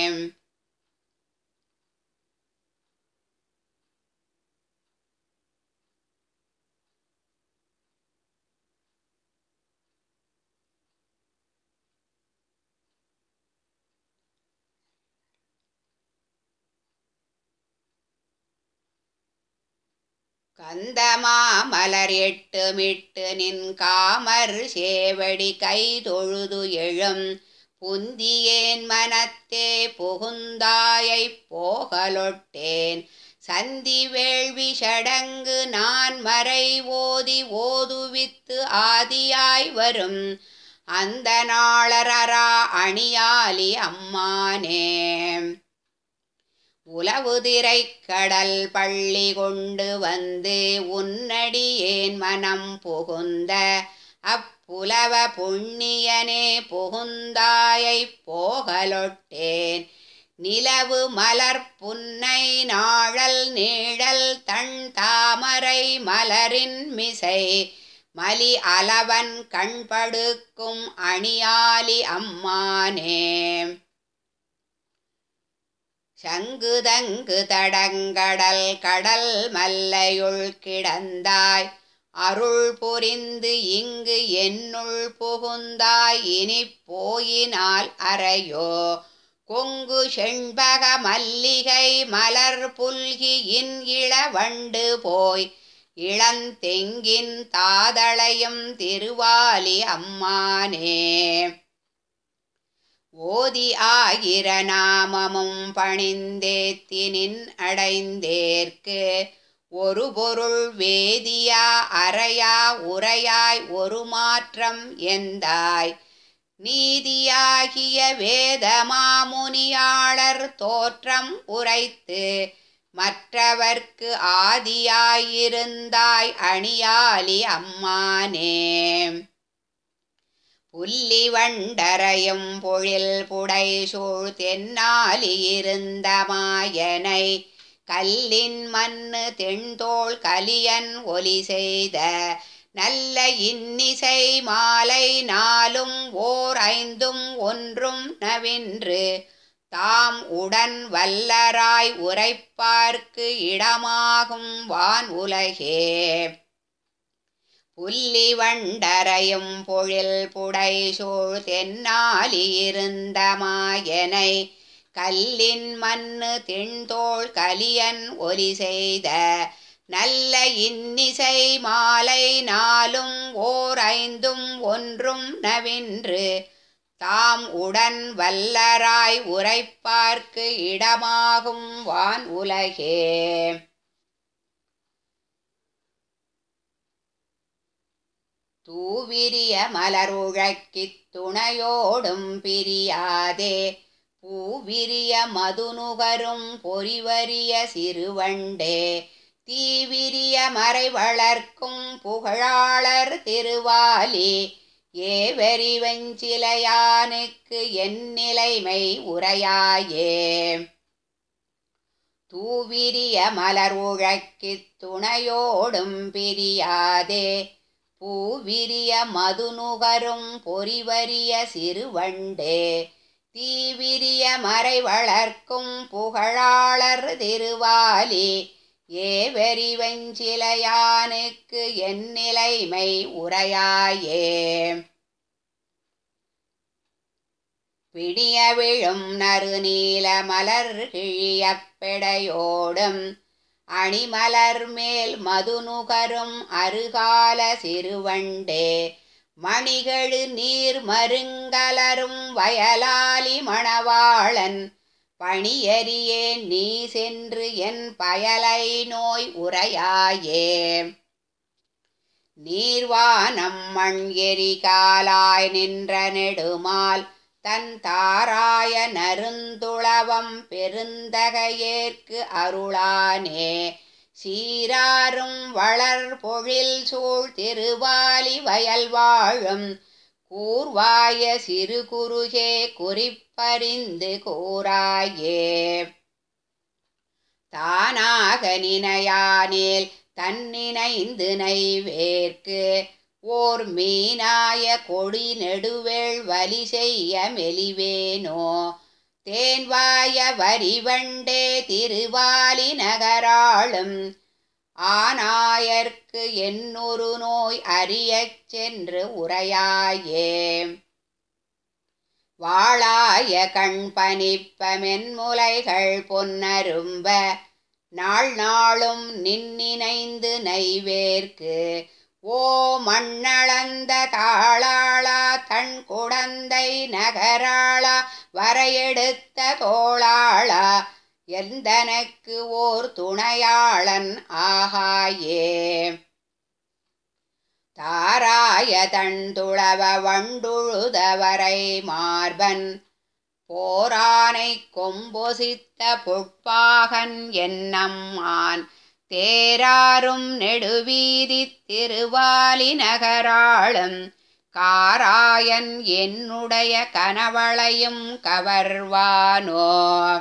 கந்தமா மலர் எட்டுமிட்டு நின் காமர் சேவடி கை தொழுது எழும் புந்தியேன் மனத்தே புகுந்தாயைப் போகலொட்டேன் சந்தி வேள்வி ஷடங்கு நான் மறை ஓதி ஓதுவித்து ஆதியாய் வரும் அந்த நாளரரா அணியாலி அம்மானே உலவுதிரை கடல் பள்ளி கொண்டு வந்து உன்னடியேன் மனம் புகுந்த அப்புலவ புண்ணியனே புகுந்தாயைப் போகலொட்டேன் நிலவு மலர் புன்னை நாழல் நீழல் தன் தாமரை மலரின் மிசை மலி அலவன் கண்படுக்கும் அணியாலி அம்மானே சங்குதங்கு தடங்கடல் கடல் மல்லையுள் கிடந்தாய் அருள் புரிந்து இங்கு என்னுள் புகுந்தாய் இனி போயினால் அறையோ கொங்கு செண்பக மல்லிகை மலர் புல்கி இன் இளவண்டு போய் இளந்தெங்கின் தாதளையும் திருவாலி அம்மானே ஓதி ஆயிர நாமமும் பணிந்தேத்தினின் அடைந்தேற்கு ஒரு பொருள் வேதியா அறையா உரையாய் ஒரு மாற்றம் எந்தாய் நீதியாகிய வேதமாமுனியாளர் தோற்றம் உரைத்து மற்றவர்க்கு ஆதியாயிருந்தாய் அணியாலி அம்மானே புல்லி வண்டரையும் பொழில் புடை சூழ் தென்னாலியிருந்த மாயனை கல்லின் மண்ணு தென்தோள் கலியன் ஒலி செய்த நல்ல இன்னிசை மாலை நாளும் ஓர் ஐந்தும் ஒன்றும் நவின்று தாம் உடன் வல்லராய் உரைப்பார்க்கு இடமாகும் வான் உலகே புல்லி வண்டரையும் பொழில் புடை சூழ் தென்னாலியிருந்த மாயனை கல்லின் மண்ணு திண்தோள் கலியன் ஒலி செய்த நல்ல இன்னிசை மாலை நாளும் ஓர் ஐந்தும் ஒன்றும் நவின்று தாம் உடன் வல்லராய் உரைப்பார்க்கு இடமாகும் வான் உலகே தூவிரிய மலருழக்கித் துணையோடும் பிரியாதே பூவிரிய மதுநுகரும் பொறிவரிய சிறுவண்டே தீவிரிய மறை வளர்க்கும் புகழாளர் திருவாலி ஏவரி வெஞ்சிலையானுக்கு என் நிலைமை உரையாயே தூவிரிய மலர் உழக்கித் துணையோடும் பிரியாதே பூவிரிய மதுநுகரும் பொறிவரிய சிறுவண்டே தீவிரிய மறை வளர்க்கும் புகழாளர் திருவாலி ஏவரி வெஞ்சிலையானுக்கு என் நிலைமை உரையாயே பிடிய விழும் நறுநீல மலர் கிழியப் பெடையோடும் அணிமலர் மேல் மதுநுகரும் அருகால சிறுவண்டே மணிகழு நீர் மருங்கலரும் வயலாலி மணவாளன் பணியறியேன் நீ சென்று என் பயலை நோய் உரையாயே நீர்வானம் மண் எரிகாலாய் நின்ற நெடுமால் தன் தாராய நருந்துளவம் பெருந்தகையேற்கு அருளானே சீராரும் வளர் பொழில் சூழ் திருவாலி வயல் வாழும் கூர்வாய சிறு குறுகே குறிப்பறிந்து கூறாயே தானாக நினையானேல் தன்னினைந்து நைவேற்கு ஓர் மீனாய கொடி நெடுவேள் வலி செய்ய மெலிவேனோ தேன்வாய வரிவண்டே திருவாலி நகராளும் ஆனாயர்க்கு என்னொரு நோய் அறியச் சென்று உரையாயே வாளாய கண் பனிப்ப மென்முலைகள் பொன்னரும்ப நாள் நாளும் நின்னினைந்து நைவேற்கு ஓ மண்ணளந்த தாளாளா தன் குடந்தை நகராளா வரையெடுத்த தோளாளா எந்தனக்கு ஓர் துணையாளன் ஆகாயே தாராய தன் துளவ வண்டுழுதவரை மார்பன் போரானை கொம்பொசித்த பொற்பாகன் என்னம்மான் தேராரும் நெடுவீதி திருவாலி நகராளும் காராயன் என்னுடைய கனவளையும் கவர்வானோ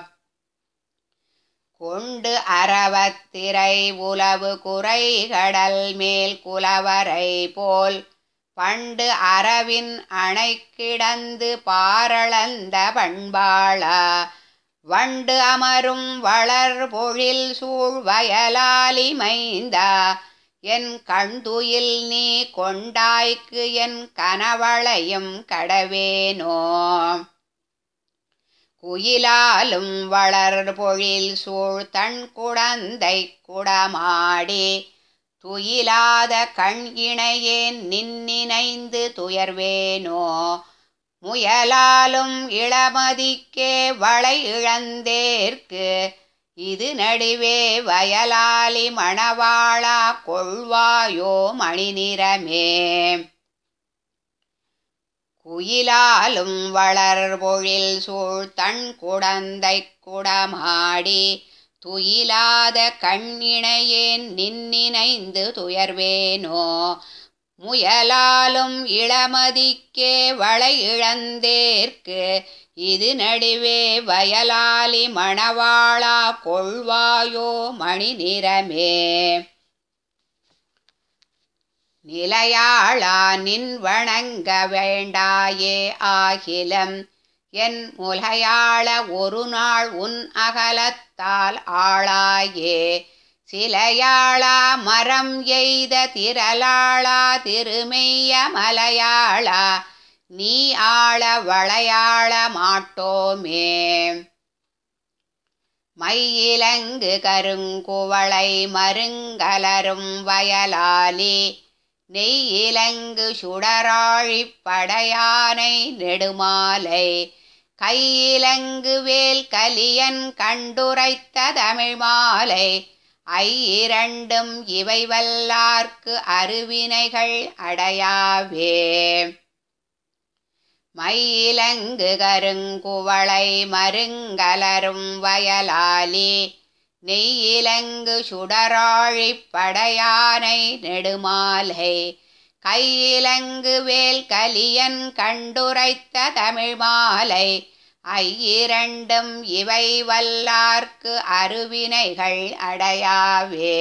கொண்டு அறவத்திரை உலவு குறை கடல் மேல் குலவரை போல் பண்டு அரவின் அணை கிடந்து பாரளந்த பண்பாளா வண்டு அமரும் வளர் பொழில் சூழ் வயலாலி மைந்தா என் கண்துயில் நீ கொண்டாய்க்கு என் கனவளையும் கடவேனோ குயிலாலும் வளர் பொழில் சூழ் தன் குடந்தை குடமாடி துயிலாத கண் இணையேன் நின்னினைந்து துயர்வேனோ முயலாலும் இளமதிக்கே வளை இழந்தேற்கு இது நடுவே வயலாலி மணவாளா கொள்வாயோ மணிநிறமே குயிலாலும் வளர் பொழில் சூழ் தன் குடந்தை குடமாடி துயிலாத கண்ணிணையேன் நின்னினைந்து துயர்வேனோ முயலாலும் இளமதிக்கே வளை இழந்தேற்கு இது நடுவே வயலாலி மணவாளா கொள்வாயோ மணி நிறமே நிலையாளா நின் வணங்க வேண்டாயே ஆகிலம் என் முலையாள ஒரு நாள் உன் அகலத்தால் ஆளாயே சிலையாளா மரம் எய்த திரளாளா திருமெய்ய மலையாளா நீ ஆள வளையாள மாட்டோமே மையிலங்கு கருங்குவளை மருங்கலரும் வயலாலி நெய்யிலங்கு சுடராழிப் படையானை நெடுமாலை கையிலங்கு வேல் கலியன் கண்டுரைத்த தமிழ் மாலை ஐயிரண்டும் இவை வல்லார்க்கு அருவினைகள் அடையாவே மயிலங்கு கருங்குவளை மருங்கலரும் வயலாலி நெய்யிலங்கு சுடராழிப் படையானை நெடுமாலை கையிலங்கு வேல் கலியன் கண்டுரைத்த தமிழ் மாலை ஐயிரண்டும் இவை வல்லார்க்கு அருவினைகள் அடையாவே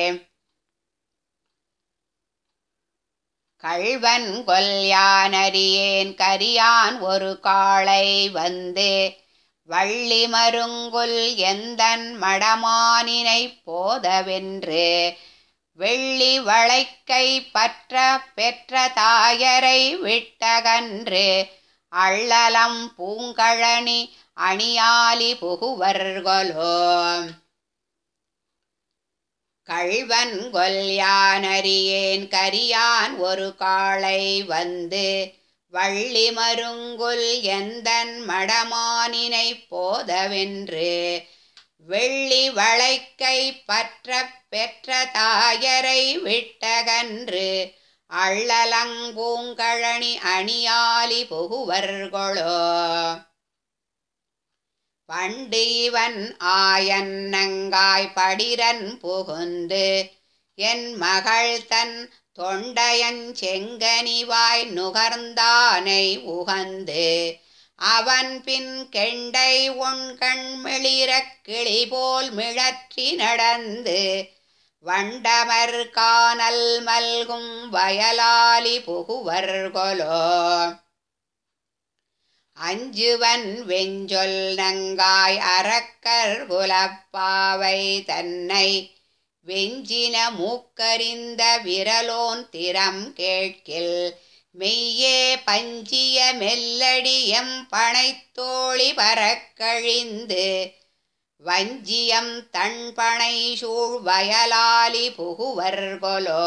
கள்வன் கொல் யானறியேன் கரியான் ஒரு காளை வந்து வள்ளி மருங்குல் எந்தன் மடமானினைப் போதவென்று வெள்ளி வளைக்கை பற்ற பெற்ற தாயரை விட்டகன்று அள்ளலம் பூங்கழனி அணியாலி புகுவர்களோ கள்வன் கொல்யானறியேன் கரியான் ஒரு காளை வந்து வள்ளி மருங்குல் எந்தன் மடமானினை போதவென்று வெள்ளி வளைக்கை பற்ற பெற்ற தாயரை விட்டகன்று அள்ளலங்கூங்கழனி அணியாலி புகுவர்களோ பண்டு இவன் ஆயன் நங்காய் படிரன் புகுந்து என் மகள் தன் தொண்டையஞ்செங்கனிவாய் நுகர்ந்தானை உகந்து அவன் பின் கெண்டை உண்கண் மிளிரக் கிளி போல் மிழற்றி நடந்து வண்டமர் கானல் மல்கும் வயலாலி புகுவர்களோ அஞ்சுவன் வெஞ்சொல் நங்காய் அரக்கர் குலப்பாவை தன்னை வெஞ்சின மூக்கறிந்த விரலோன் திறம் கேட்கில் மெய்யே பஞ்சிய மெல்லடியம் பனைத்தோழி பறக்கழிந்து வஞ்சியம் தன்பனை சூழ் வயலாலி புகுவர்களோ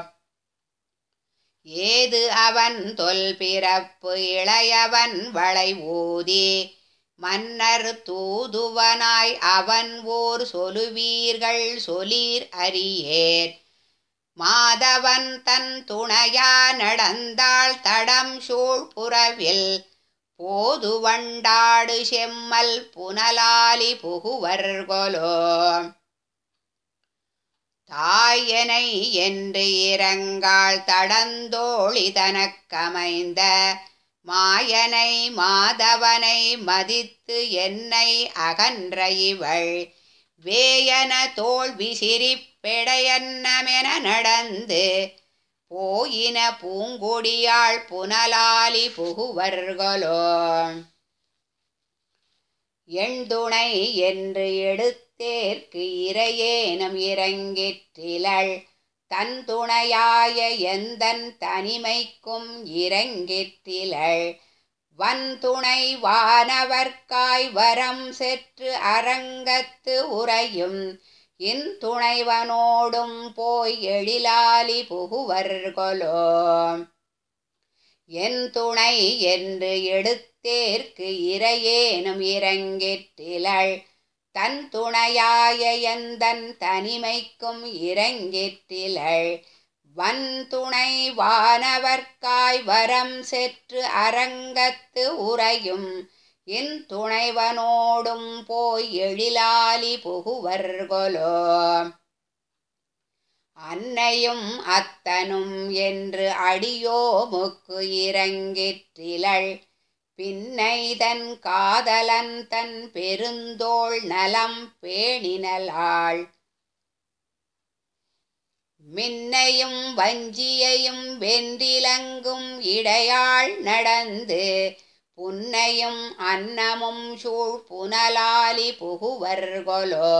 ஏது அவன் தொல் பிறப்பு இளையவன் வளை ஊதி மன்னர் தூதுவனாய் அவன் ஓர் சொலுவீர்கள் சொலீர் அறியேர் மாதவன் தன் துணையா நடந்தாள் தடம் சூழ் புறவில் போது வண்டாடு செம்மல் புனலாலி புகுவர்களோ தாயனை என்று இறங்காள் தடந்தோழி தனக்கமைந்த மாயனை மாதவனை மதித்து என்னை அகன்ற இவள் வேயன தோல் விசிறிப் பெடையன்னமென நடந்து போயின பூங்கொடியாள் புனலாலி புகுவர்களோ எண்துணை என்று எடுத்தேற்கு இறையேனம் இறங்கிற்றிலள் தன் துணையாய எந்தன் தனிமைக்கும் இறங்கிற்றிலள் வன்துணை வானவர்க்காய் வரம் செற்று அரங்கத்து உறையும் இன் துணைவனோடும் போய் எழிலாலி புகுவர்களோ என் துணை என்று எடுத்தேற்கு இறையேனும் இறங்கிற்றிலள் தன் துணையாய எந்தன் தனிமைக்கும் இறங்கிற்றிலள் வன் துணை வானவர்க்காய் வரம் செற்று அரங்கத்து உறையும் என் துணைவனோடும் போய் எழிலாலி புகுவர்களோ அன்னையும் அத்தனும் என்று அடியோமுக்கு இறங்கிற்றிலள் பின்னைதன் காதலன் தன் பெருந்தோள் நலம் பேணினலாள் மின்னையும் வஞ்சியையும் வென்றிலங்கும் இடையாள் நடந்து புன்னையும் அன்னமும் சூழ் புனலாலி புகுவர்களோ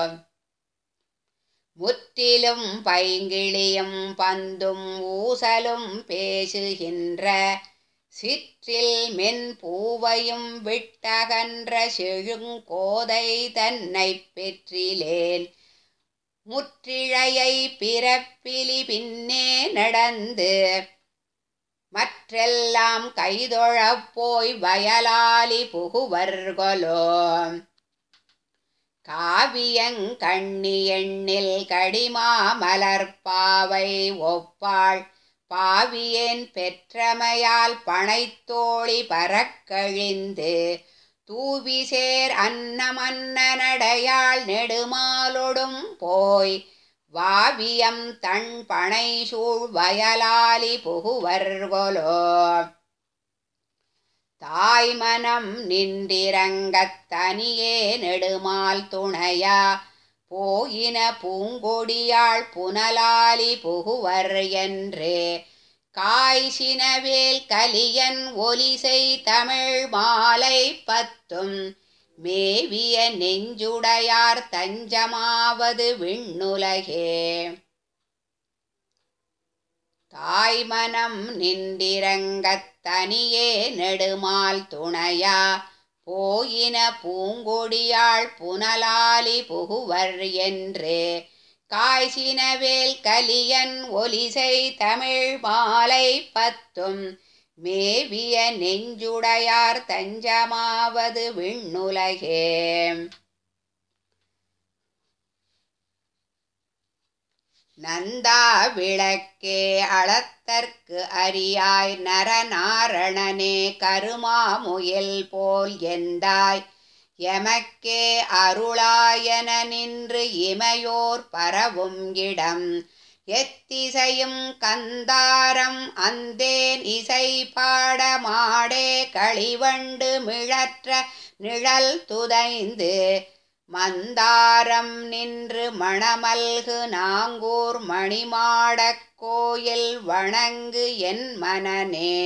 முற்றிலும் பைங்கிளியும் பந்தும் ஊசலும் பேசுகின்ற சிற்றில் மென் பூவையும் விட்டகன்ற செழுங்கோதை தன்னை பெற்றிலேன் முற்றிழையை பிறப்பிலி பின்னே நடந்து மற்றெல்லாம் கைதொழப் போய் வயலாலி புகுவர்களோ காவியங்கண்ணி எண்ணில் கடிமா மலர்பாவை ஒப்பாள் பாவியேன் பெற்றமையால் பனைத்தோழி பறக்கழிந்து தூவிசேர் அன்னமன்னனடையாள் நெடுமாலொடும் போய் வாவியம் தன் பனை சூழ் வயலாலி புகுவர்களோ தாய்மனம் நின்றிரங்கத் தனியே நெடுமால் துணையா போயின பூங்கொடியாள் புனலாலி புகுவர் என்று காய்ச்சினவேல் கலியன் ஒலிசை தமிழ் மாலை பத்தும் மேவிய நெஞ்சுடையார் தஞ்சமாவது விண்ணுலகே தாய்மனம் நின்றிரங்கத் தனியே நெடுமால் துணையா போயின பூங்கொடியாள் புனலாலி புகுவர் என்று காய்ச்சினவேல் கலியன் ஒலிசை தமிழ் மாலை பத்தும் மேவிய நெஞ்சுடையார் தஞ்சமாவது விண்ணுலகே நந்தா விளக்கே அளத்தற்கு அரியாய் நரநாரணனே கருமாமுயல் போல் எந்தாய் எமக்கே அருளாயன நின்று இமையோர் பரவும் இடம் எத்திசையும் கந்தாரம் அந்தேன் இசை பாடமாடே களிவண்டு மிழற்ற நிழல் துதைந்து மந்தாரம் நின்று மணமல்கு நாங்கூர் மணிமாடக் கோயில் வணங்கு என் மனநே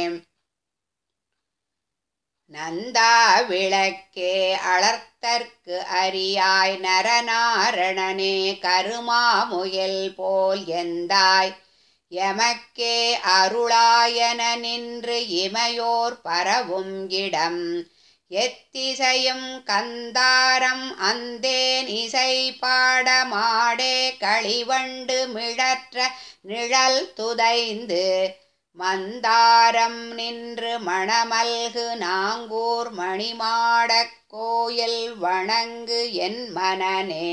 நந்தா விளக்கே அளர்த்தற்கு அரியாய் நரநாரணனே கருமாமுயல் போல் எந்தாய் எமக்கே அருளாயன நின்று இமையோர் பரவும் இடம் எத்திசையும் கந்தாரம் அந்தேன் இசை பாடமாடே களிவண்டு மிழற்ற நிழல் துதைந்து மந்தாரம் நின்று மணமல்கு நாங்கூர் மணிமாடக் கோயில் வணங்கு என் மனநே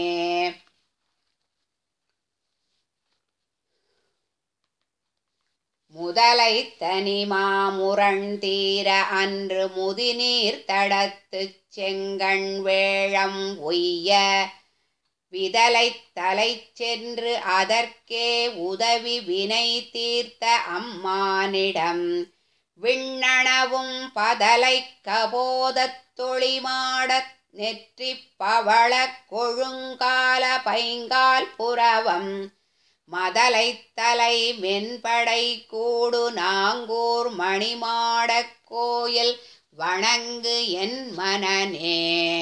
முதலை தனிமா முரண்தீர அன்று முதிநீர் தடத்துச் செங்கண் வேழம் உய்ய விதலை தலை சென்று அதற்கே உதவி வினை தீர்த்த அம்மானிடம் விண்ணணவும் பதலை கபோதத் தொழிமாடத் நெற்றி பவள கொழுங்கால பைங்கால் புறவம் மதலை தலை மென்படை கூடு நாங்கூர் மணிமாடக் கோயில் வணங்கு என் மனநே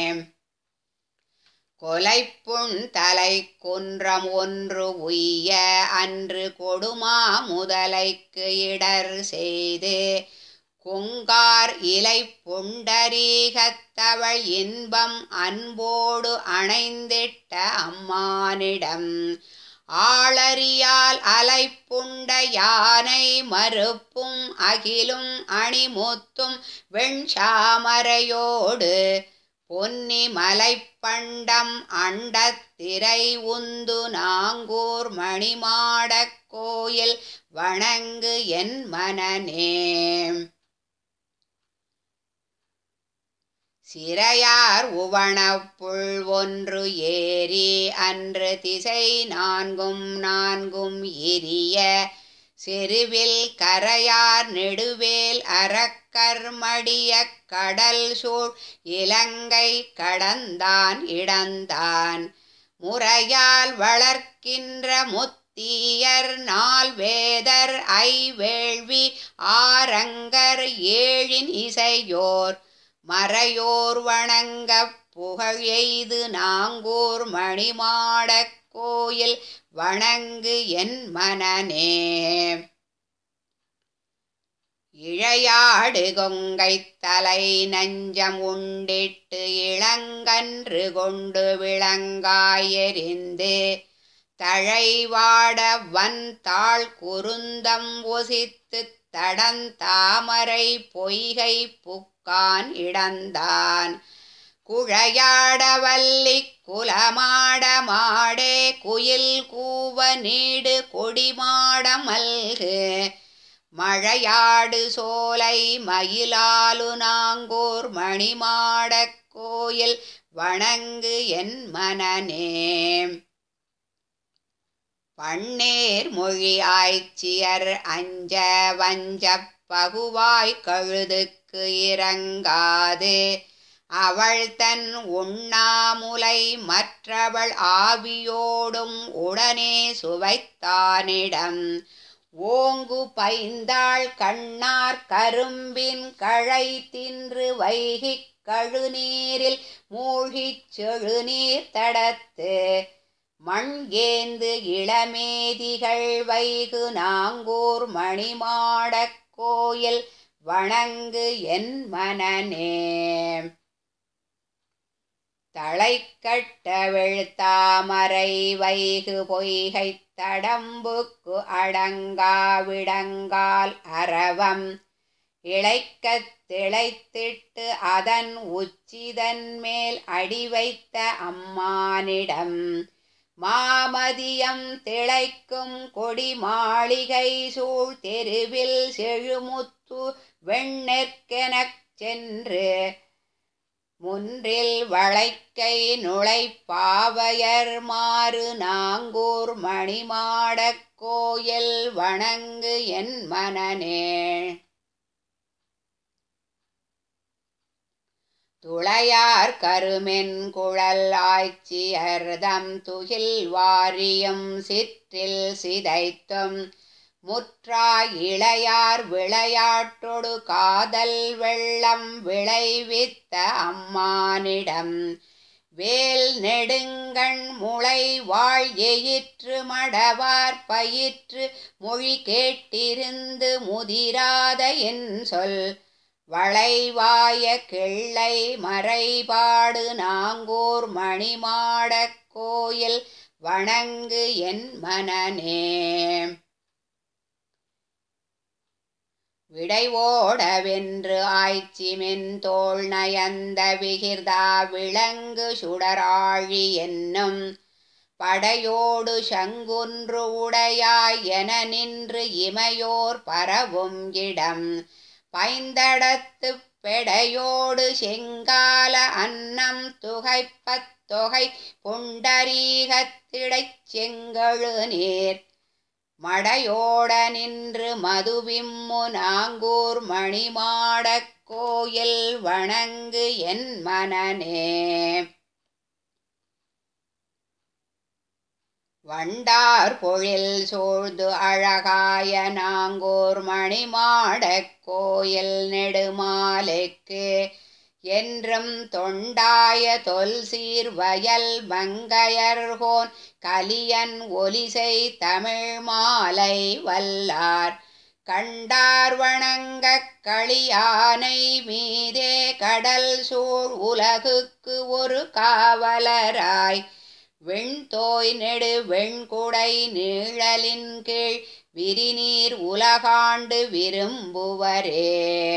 கொலைப்புண் தலை குன்றம் ஒன்று உய்ய அன்று கொடுமா முதலைக்கு இடர் செய்து கொங்கார் இலை புண்டரீகத்தவள் இன்பம் அன்போடு அணைந்திட்ட அம்மானிடம் ஆளறியால் அலைப்புண்ட யானை மறுப்பும் அகிலும் அணிமுத்தும் வெண்சாமரையோடு பொன்னி மலைப்பண்டம் அண்டத்திரை உந்து நாங்கூர் மணிமாடக் கோயில் வணங்கு என் மனநே சிறையார் உவணப்புள் ஒன்று ஏறி அன்று திசை நான்கும் நான்கும் எரிய செருவில் கரையார் நெடுவேல் அறக்கர்மடிய கடல் சூழ் இலங்கை கடந்தான் இடந்தான் முறையால் வளர்க்கின்ற முத்தீயர் நால் வேதர் ஐவேள்வி ஆரங்கர் ஏழின் இசையோர் மறையோர் வணங்க புகழ் எய்து நாங்கூர் மணிமாடக் கோயில் வணங்கு என் மனநே இழையாடு கொங்கை தலை நஞ்சம் உண்டிட்டு இளங்கன்று கொண்டு விளங்காயெறிந்து தழைவாட வன் தாழ் குருந்தம் ஒசித்து தடந்தாமரை பொய்கை புக்கான் இடந்தான் குழையாடவல்லி குலமாட மாடே குயில் கூவ நீடு கொடிமாட மல்கு மழையாடு சோலை மயிலாலு நாங்கூர் மணிமாடக் கோயில் வணங்கு என் மனநே பன்னேர் மொழி ஆய்ச்சியர் அஞ்ச வஞ்சப் பகுவாய் கழுதுக்கு இறங்காது அவள் தன் உண்ணாமுலை மற்றவள் ஆவியோடும் உடனே சுவைத்தானிடம் ஓங்கு பைந்தாள் கண்ணார் கரும்பின் கழை தின்று வைகிக் கழுநீரில் மூழ்கிச் செழுநீர் தடத்து மண் ஏந்து இளமேதிகள் வைகு நாங்கூர் மணிமாடக் கோயில் வணங்கு என் மனநே தளைக்கட்ட வெழ்த்தாமரை வைகு பொய்கைத் தடம்புக்கு அடங்கா விடங்கால் அரவம் இளைக்கத் திளைத்திட்டு அதன் உச்சிதன் மேல் அடி வைத்த அம்மானிடம் மாமதியம் திளைக்கும் கொடி மாளிகை சூழ் தெருவில் செழுமுத்து வெண்ணெற்கெனச் சென்று முன்றில் வளைக்கை நுழைப்பாவையர் மாறு நாங்கூர் மணிமாடக் கோயில் வணங்கு என் மனநேள் துளையார் கருமென் குழல் ஆய்ச்சியர்தம் துகில் வாரியும் சிற்றில் சிதைத்தும் முற்றாய் இளையார் விளையாட்டொடு காதல் வெள்ளம் விளைவித்த அம்மானிடம் வேல் நெடுங்கண் முளை வாழ் எயிற்று மடவார் பயிற்று மொழி கேட்டிருந்து முதிராத என் சொல் வளைவாய கிள்ளை மறைபாடு நாங்கூர் மணிமாடக் கோயில் வணங்கு என் மனநே விடைவோடவென்று ஆய்ச்சிமென் தோள் நயந்த விகிர்தா விளங்கு சுடராழி என்னும் படையோடு சங்குன்று உடையாய் என நின்று இமையோர் பரவும் இடம் பைந்தடத்து பெடையோடு செங்கால அன்னம் துகைப்பத் தொகை புண்டரீகத்திடைச் செங்கழு நீர் மடையோட நின்று மதுவிம்மு நாங்கூர் மணிமாடக் கோயில் வணங்கு என் மனநே வண்டார் பொழில் சூழ்ந்து அழகாய நாங்கூர் மணிமாடக் கோயில் நெடுமாலைக்கு என்றும் தொண்டாய தொல் சீர் வயல் மங்கையர்கோன் கலியன் ஒலிசை தமிழ் மாலை வல்லார் கண்டார் வணங்கக் களியானை மீதே கடல் சூழ் உலகுக்கு ஒரு காவலராய் வெண்தோய் நெடு வெண்குடை நீழலின் கீழ் விரிநீர் உலகாண்டு விரும்புவரே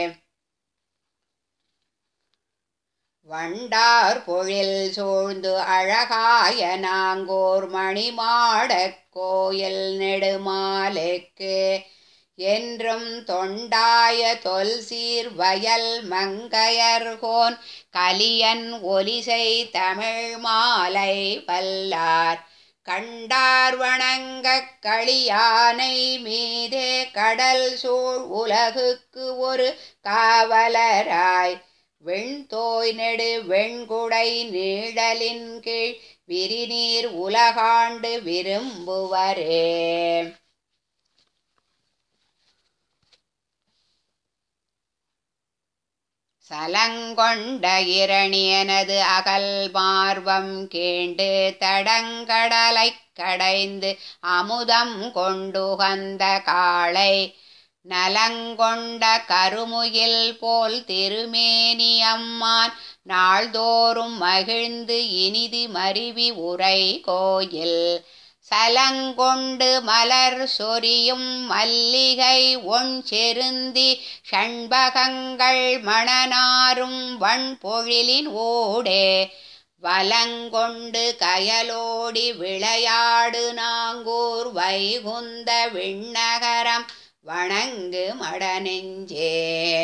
வண்டார் பொழில் சூழ்ந்து அழகாய நாங்கோர் மணிமாடக் கோயில் நெடுமாலைக்கு என்றும் தொண்டாய தொல் சீர் வயல் மங்கையர்கோன் கலியன் ஒலிசை தமிழ் மாலை வல்லார் கண்டார் வணங்கக் களியானை மீதே கடல் சூழ் உலகுக்கு ஒரு காவலராய் வெண்தோய் நெடு வெண்குடை நீழலின் கீழ் விரிநீர் உலகாண்டு விரும்புவரே சலங்கொண்ட இரணியனது அகல் மார்வம் கேண்டு தடங்கடலைக் கடைந்து அமுதம் கொண்டுகந்த காளை நலங்கொண்ட கருமுகில் போல் திருமேனி அம்மான் நாள்தோறும் மகிழ்ந்து இனிது மருவி உரை கோயில் சலங்கொண்டு மலர் சொரியும் மல்லிகை ஒன் செருந்தி ஷண்பகங்கள் மணனாரும் வண்பொழிலின் ஓடே வலங்கொண்டு கயலோடி விளையாடு நாங்கூர் வைகுந்த விண்ணகரம் வணங்கு மடநெஞ்சே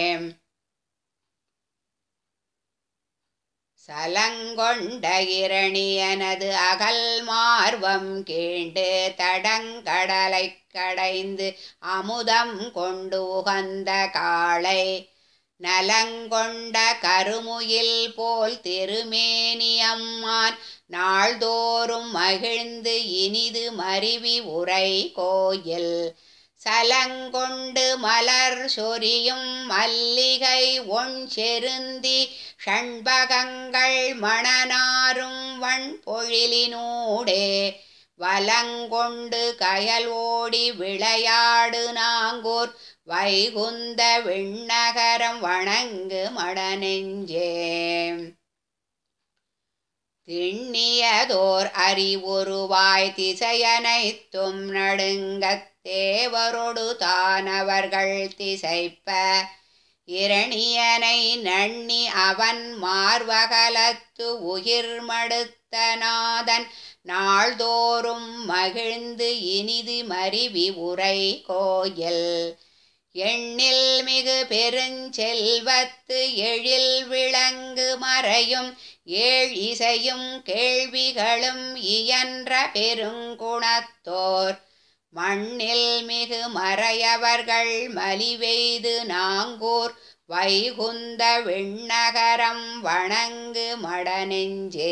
சலங்கொண்ட இரணியனது அகல் மார்வம் கேண்டு தடங்கடலைக் கடைந்து அமுதம் கொண்டு உகந்த காளை நலங்கொண்ட கருமுயில் போல் திருமேனி அம்மான் நாள்தோறும் மகிழ்ந்து இனிது மருவி உரை கோயில் சலங்கொண்டு மலர் சொரியும் மல்லிகை ஒன் செருந்தி ஷண்பகங்கள் மணனாரும் வண்பொழிலினூடே வலங்கொண்டு கயல் ஓடி விளையாடு நாங்கூர் வைகுந்த விண்ணகரம் வணங்கு மடநெஞ்சே திண்ணியதோர் அறிவுருவாய் திசையனைத்தும் நடுங்கத் தேவரொடு தானவர்கள் திசைப்ப இரணியனை நண்ணி அவன் மார்வகலத்து உயிர்மடுத்த நாதன் நாள்தோறும் மகிழ்ந்து இனிது மருவி உரை கோயில் எண்ணில் மிகு பெருஞ்செல்வத்து எழில் விளங்கு மறையும் ஏழ் இசையும் கேள்விகளும் இயன்ற பெருங்குணத்தோர் மண்ணில் மிகு மறையவர்கள் மலிவெய்து நாங்கூர் வைகுந்த விண்ணகரம் வணங்கு மடநெஞ்சே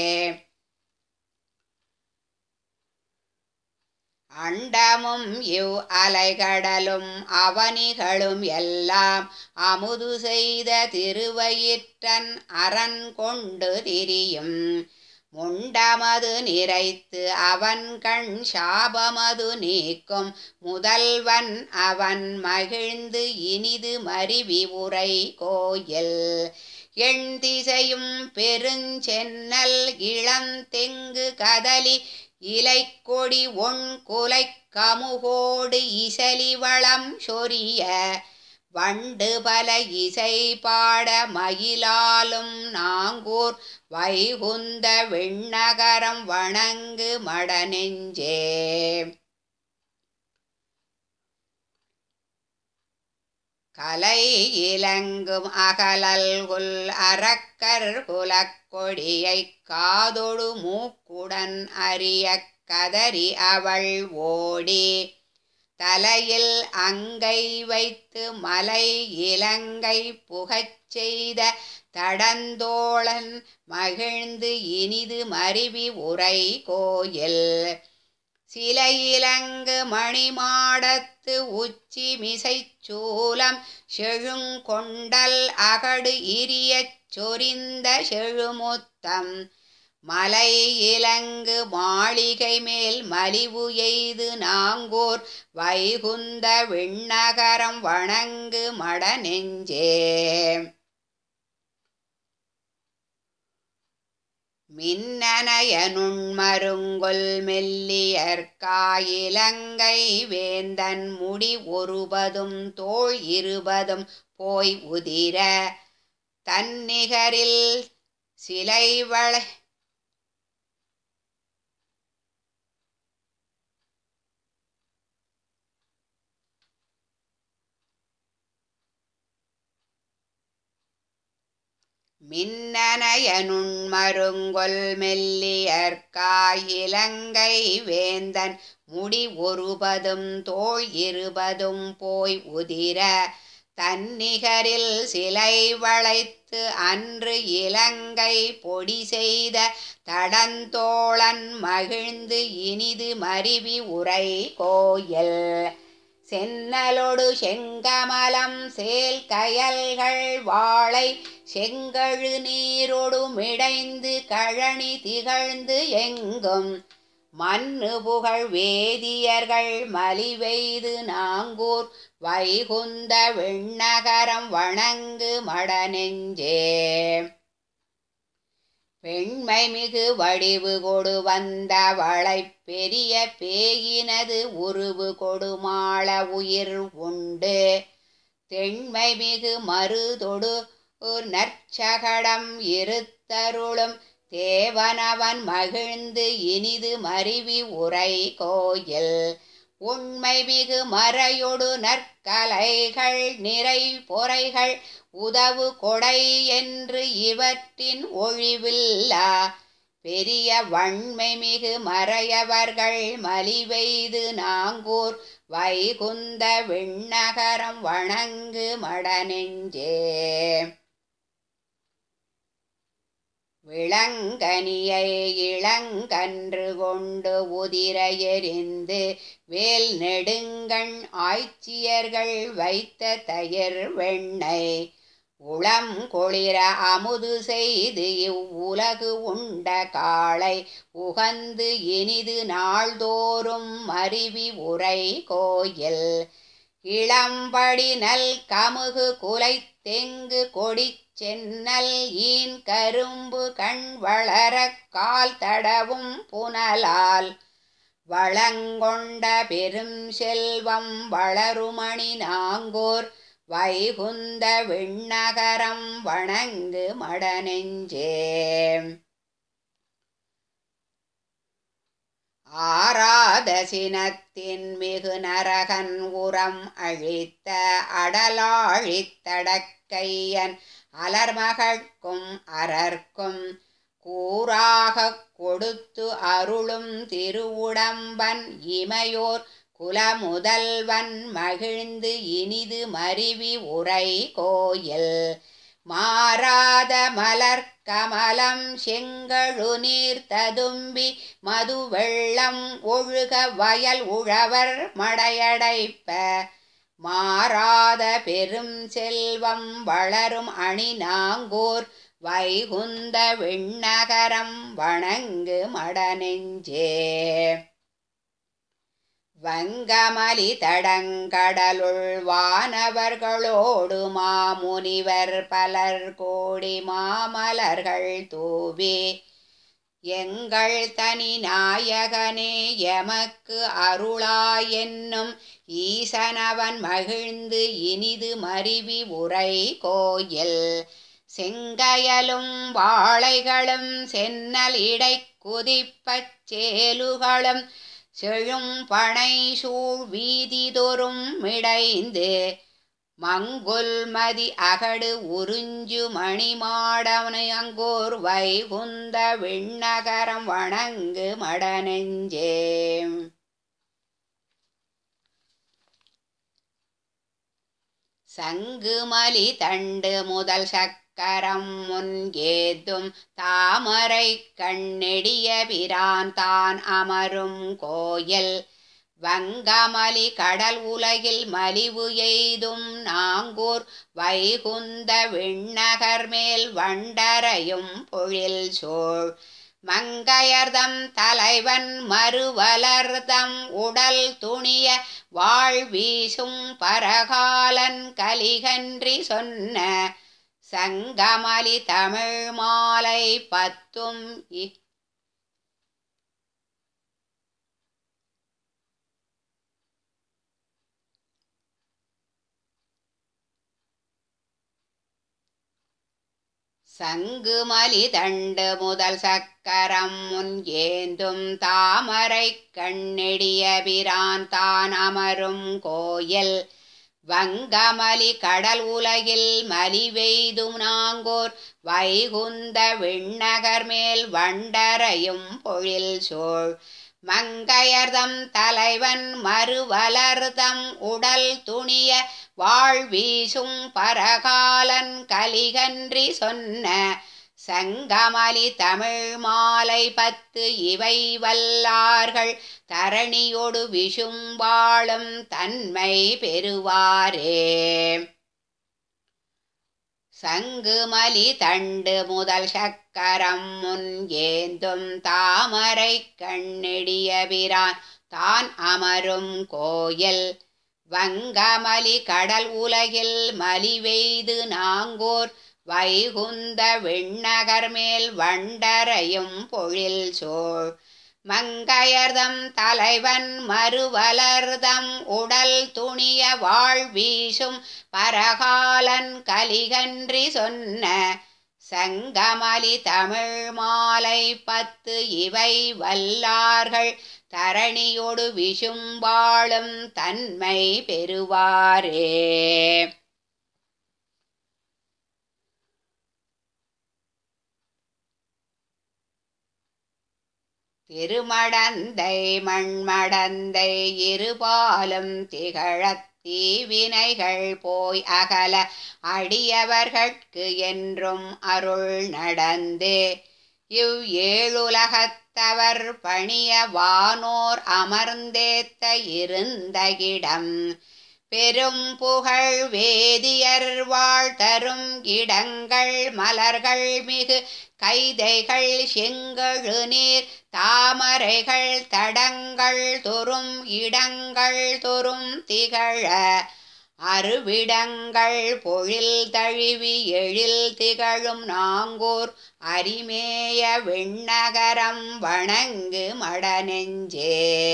அண்டமும் இவ் அலைகடலும் அவனிகளும் எல்லாம் அமுது செய்த திருவயிற்றன் அரண் கொண்டு திரியும் முண்டமது நிறைத்து அவன் கண் சாபமது நீக்கும் முதல்வன் அவன் மகிழ்ந்து இனிது மருவி உரை கோயில் எண் திசையும் பெருஞ்சென்னல் இளந்தெங்கு கதலி இலைக்கொடி ஒன் குலை கமுகோடு இசலி வளம் சொரிய வண்டு பல இசை பாட மயிலாலும் நாங்கூர் வைகுந்த விண்ணகரம் வணங்கு மடநெஞ்சே கலை இலங்கும் அகலல்குல் அரக்கர் குலக்கொடியை காதொடு மூக்குடன் அறிய கதறி அவள் ஓடி தலையில் அங்கை வைத்து மலை இலங்கை புகச் செய்த தடந்தோழன் மகிழ்ந்து இனிது மருவி உரை கோயில் சிலை இலங்கு மணிமாடத்து உச்சி மிசைச் சூலம் செழுங்கொண்டல் அகடு இரியச் சொரிந்த செழுமுத்தம் மலை இலங்கு மாளிகை மேல் மலிவு எய்து நாங்கூர் வைகுந்த விண்ணகரம் வணங்கு மடநெஞ்சே மின்னனைய நுண்மருங்கொல் மெல்லியற்காயிலங்கை வேந்தன் முடி ஒருபதும் தோள் இருபதும் போய் உதிர தன்னிகரில் சிலை வளை மின்னனைய நுண்மருங்கொல் மெல்லியற்காயிலங்கை வேந்தன் முடி ஒருபதும் தோள் இருபதும் போய் உதிர தன்னிகரில் சிலை வளைத்து அன்று இலங்கை பொடி செய்த தடந்தோழன் மகிழ்ந்து இனிது மருவி உரை கோயில் சென்னலொடு செங்கமலம் சேல் கயல்கள் வாழை செங்கழு நீரொடு மிடைந்து கழனி திகழ்ந்து எங்கும் மண்ணு புகழ் வேதியர்கள் மலிவெய்து நாங்கூர் வைகுந்த விண்ணகரம் வணங்கு மடநெஞ்சே பெண்மை மிகு வடிவு கொடு வந்த வளை பெரிய பேயினது உருவு கொடுமாள உயிர் உண்டு தெண்மை மிகு மருதொடு நற்சகடம் இருத்தருளும் தேவனவன் மகிழ்ந்து இனிது மருவி உரை கோயில் உண்மை மிகு மறையொடு நற்கலைகள் நிறை பொறைகள் உதவு கொடை என்று இவற்றின் ஒழிவில்லா பெரிய வன்மை மிகு மறையவர்கள் மலிவெய்து நாங்கூர் வைகுந்த விண்ணகரம் வணங்கு மடநெஞ்சே விளங்கனியை இளங்கன்று கொண்டு உதிர எறிந்து வேல் நெடுங்கண் ஆய்ச்சியர்கள் வைத்த தயிர் வெண்ணெய் உளம் கொளிர அமுது செய்து இவ்வுலகு உண்ட காளை உகந்து இனிது நாள்தோறும் அருவி உரை கோயில் இளம்படி நல் கமுகு குலை தெங்கு கொடி சென்னல் ஈன் கரும்பு கண் வளரக் கால் தடவும் புனலால் வளங்கொண்ட பெரும் செல்வம் வளருமணி நாங்கோர் வைகுந்த விண்ணகரம் வணங்கு மடநெஞ்சே ஆராத சினத்தின் மிகு நரகன் உரம் அழித்த அடலாழித்தடக்கையன் அலர்மகட்கும் அரர்க்கும் கூறாகக் கொடுத்து அருளும் திருவுடம்பன் இமையோர் குலமுதல்வன் மகிழ்ந்து இனிது மருவி உரை கோயில் மாறாத மலர் கமலம் செங்கழு நீர் ததும்பி மது வெள்ளம் ஒழுக வயல் உழவர் மடையடைப்ப மாறாத பெரும் செல்வம் வளரும் அணி நாங்கோர் வைகுந்த விண்ணகரம் வணங்கு மடநெஞ்சே வங்கமலி தடங்கடலுள் வானவர்களோடு மாமுனிவர் பலர் கோடி மாமலர்கள் தூவி எங்கள் தனி நாயகனே எமக்கு அருளாயென்னும் ஈசனவன் மகிழ்ந்து இனிது மருவி உரை கோயில் செங்கயலும் வாழைகளும் சென்னல் இடை குதிப்பச் சேலுகளும் செழும் பனை சூழ் வீதிதொறும் மிடைந்து மங்குல் மதி அகடு உறிஞ்சு மணிமாடனையங்கோர் வைகுந்த விண்ணகரம் வணங்கு மடநெஞ்சே சங்குமலி தண்டு முதல் சக்கரம் முன்கேதும் தாமரை கண்ணெடிய பிரான் தான் அமரும் கோயில் வங்கமலி கடல் உலகில் மலிவு எய்தும் நாங்கூர் வைகுந்த விண்ணகர் மேல் வண்டரையும் பொழில் சோழ் மங்கையர்தம் தலைவன் மறுவலர்தம் உடல் துணிய வாழ்வீசும் பரகாலன் கலிகன்றி சொன்ன சங்கமலி தமிழ் மாலை பத்தும் இ- சங்குமலி தண்டு முதல் சக்கரம் முன் ஏந்தும் தாமரை கண்ணெடிய பிரான் தான் அமரும் கோயில் வங்கமலி கடல் உலகில் மலிவெய்தும் நாங்கோர் வைகுந்த விண்ணகர் மேல் வண்டரையும் பொழில் சோழ் மங்கையர்தம் தலைவன் மறுவலர்தம் உடல் துணிய வாழ்வீசும் பரகாலன் கலிகன்றி சொன்ன சங்கமலி தமிழ் மாலை பத்து இவை வல்லார்கள் தரணியொடு விஷும்பாளும் தன்மை பெறுவாரே சங்குமலி தண்டு முதல் சக்கரம் முன் ஏந்தும் தாமரை கண்ணெடிய பிரான் தான் அமரும் கோயில் வங்கமலி கடல் உலகில் மலிவெய்து நாங்கோர் வைகுந்த விண்ணகர் மேல் வண்டரையும் பொழில் சோழ் மங்கையர்தம் தலைவன் மறுவலர்தம் உடல் துணிய வாழ்வீசும் பரகாலன் கலிகன்றி சொன்ன சங்கமலி தமிழ் மாலை பத்து இவை வல்லார்கள் தரணியொடு விஷும்பாளும் தன்மை பெறுவாரே திருமடந்தை மண்மடந்தை இருபாலும் திகழத் தீவினைகள் போய் அகல அடியவர்கட்கு என்றும் அருள் நடந்து இவ் ஏழுலகத்தவர் பணிய வானோர் அமர்ந்தேத்த இருந்த இடம் பெரும் புகழ் வேதியர் வாழ் தரும் இடங்கள் மலர்கள் மிகு கைதைகள் செங்கழு நீர் தாமரைகள் தடங்கள் தொறும் இடங்கள் தொறும் திகழ அருவிடங்கள் பொழில் தழுவி எழில் திகழும் நாங்கூர் அரிமேய விண்ணகரம் வணங்கு மடநெஞ்சே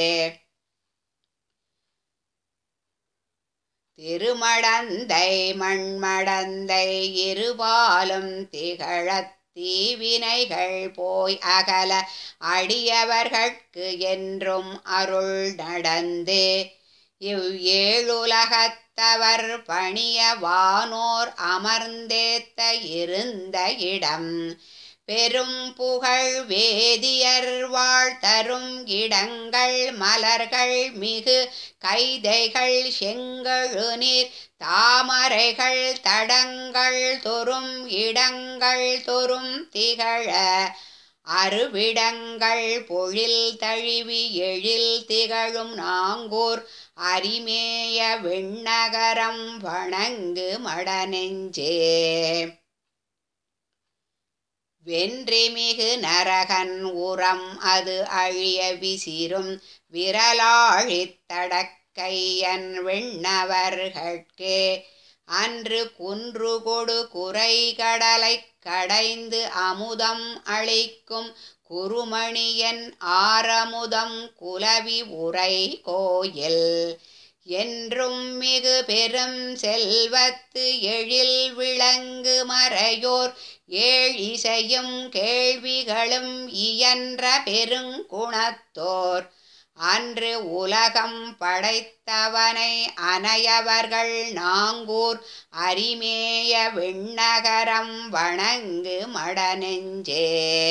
திருமடந்தை மண்மடந்தை இருபாலும் திகழத் தீவினைகள் போய் அகல அடியவர்கட்கு என்றும் அருள் நடந்து இவ் ஏழுலகத்தவர் பணிய வானோர் அமர்ந்தேத்த இருந்த இடம் பெரும் புகழ் வேதியர் வாழ்த்தரும் இடங்கள் மலர்கள் மிகு கைதைகள் செங்கழுநீர் தாமரைகள் தடங்கள் தொறும் இடங்கள் தொறும் திகழ அருவிடங்கள் பொழில் தழுவி எழில் திகழும் நாங்கூர் அரிமேய விண்ணகரம் வணங்கு மடநெஞ்சே வென்றிமிகு நரகன் உரம் அது அழிய விசிறும் விரலாழித் தடக்கையன் விண்ணவர்கட்கே அன்று குன்று கொடு குறை கடலைக் கடைந்து அமுதம் அளிக்கும் குருமணியன் ஆரமுதம் குலவி உரை கோயில் என்றும் மிகு பெரும் செல்வத்து எழில் விளங்கு மறையோர் ஏழிசையும் கேள்விகளும் இயன்ற பெருங்குணத்தோர் அன்று உலகம் படைத்தவனை அனையவர்கள் நாங்கூர் அரிமேய விண்ணகரம் வணங்கு மடநெஞ்சே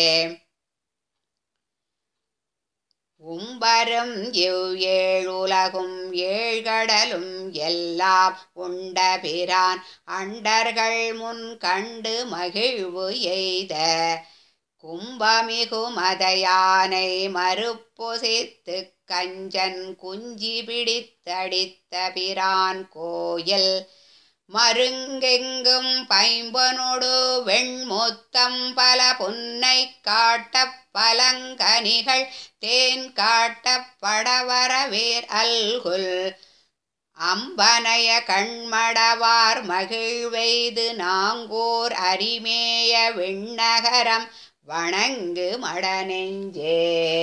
உம்பரும் இவ் ஏழுலகும் ஏழ்கடலும் எல்லாம் உண்ட பிரான் அண்டர்கள் முன் கண்டு மகிழ்வு எய்த கும்பமிகு மதையானை மறுப்பொசித்து கஞ்சன் குஞ்சி பிடித்தடித்த பிரான் கோயில் மருங்கெங்கும் பைம்பனொடு வெண்முத்தம் பல புன்னை காட்டப் பலங்கனிகள் தேன் காட்டப் படவரவேர் அல்குல் அம்பனைய கண்மடவார் மகிழ்வெய்து நாங்கூர் அரிமேய விண்ணகரம் வணங்கு மடநெஞ்சே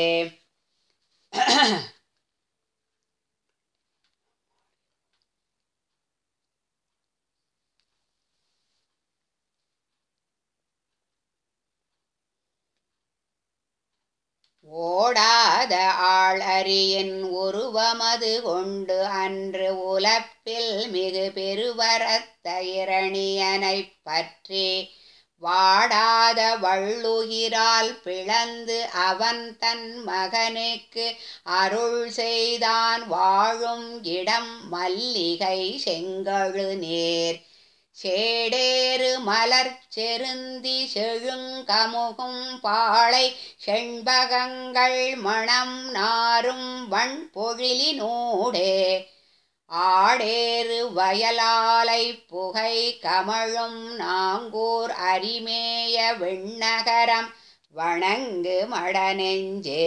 ஓடாத ஆள் அறியின் உருவமது கொண்டு அன்று உலப்பில் மிகு பெருவரத்த இரணியனைப் பற்றி வாடாத வள்ளுகிரால் பிளந்து அவன் தன் மகனுக்கு அருள் செய்தான் வாழும் இடம் மல்லிகை செங்கழு நேர் சேடேறு மலர் செருந்தி செழுங்கமுகும் பாளை செண்பகங்கள் மணம் நாரும் வண் பொழிலினூடே ஆடேறு வயலாலை புகை கமழும் நாங்கூர் அரிமேய விண்ணகரம் வணங்கு மடநெஞ்சே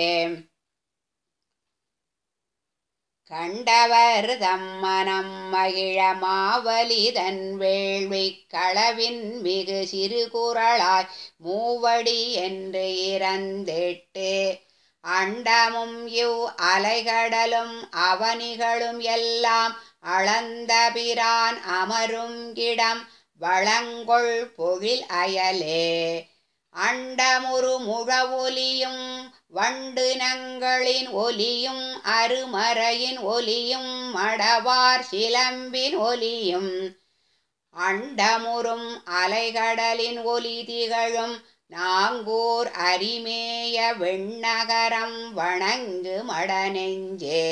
கண்டவர் தம்மனம் மகிழ மாவலிதன் வேள்வி களவின் மிகு சிறு குரலாய் மூவடி என்று இறந்திட்டு அண்டமும் இவ் அலைகடலும் அவனிகளும் எல்லாம் அளந்த பிரான் அமரும் இடம் வளங்கொள் பொழில் அயலே அண்டமுறு முழவொலியும் வண்டுனங்களின் ஒலியும் அருமறையின் ஒலியும் மடவார் சிலம்பின் ஒலியும் அண்டமுறும் அலைகடலின் ஒலி திகழும் நாங்கூர் அரிமேய வெண்ணகரம் வணங்கு மடநெஞ்சே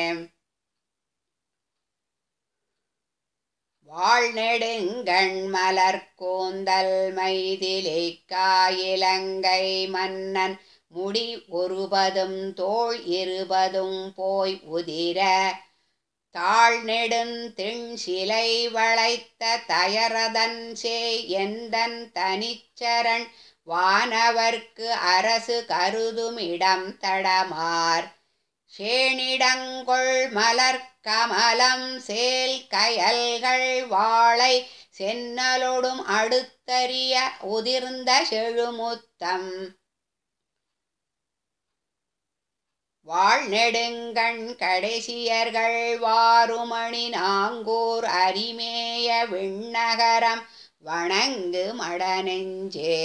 வாழ்நெடுங்கண் மலர் கூந்தல் மைதிலை காயிலங்கை மன்னன் முடி ஒருபதும் தோள் இருபதும் போய் உதிர தாழ் நெடுந்திண் சிலை வளைத்த தயரதன் சே எந்தன் தனிச்சரண் வானவர்க்கு அரசு கருதும் இடம் தடமார் சேனிடங்கொள் மலர் கமலம் சேல் கயல்கள் வாழை சென்னலொடும் அடுத்தறிய உதிர்ந்த செழுமுத்தம் வாழ்நெடுங்கண் கடைசியர்கள் வாருமணி நாங்கூர் அரிமேய விண்ணகரம் வணங்கு மடநெஞ்சே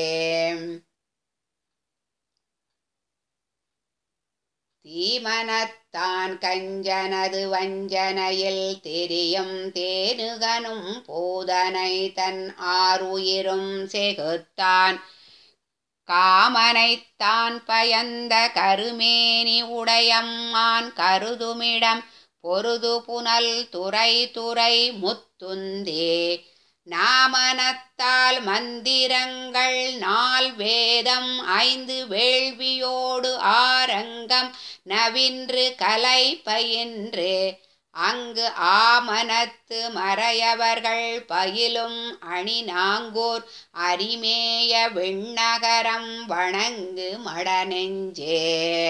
தீமனத்தான் கஞ்சனது வஞ்சனையில் தெரியும் தேனுகனும் பூதனை தன் ஆறுயிரும் செகுத்தான் காமனைத்தான் பயந்த கருமேனி உடையம்மான் கருதுமிடம் பொருது புனல் துறை துறை முத்துந்தே நாமனத்தால் மந்திரங்கள் நால் வேதம் ஐந்து வேள்வியோடு ஆரங்கம் நவின்று கலை பயின்று அங்கு ஆமனத்து மறையவர்கள் பயிலும் அணி நாங்கூர் அரிமேய விண்ணகரம் வணங்கு மடநெஞ்சே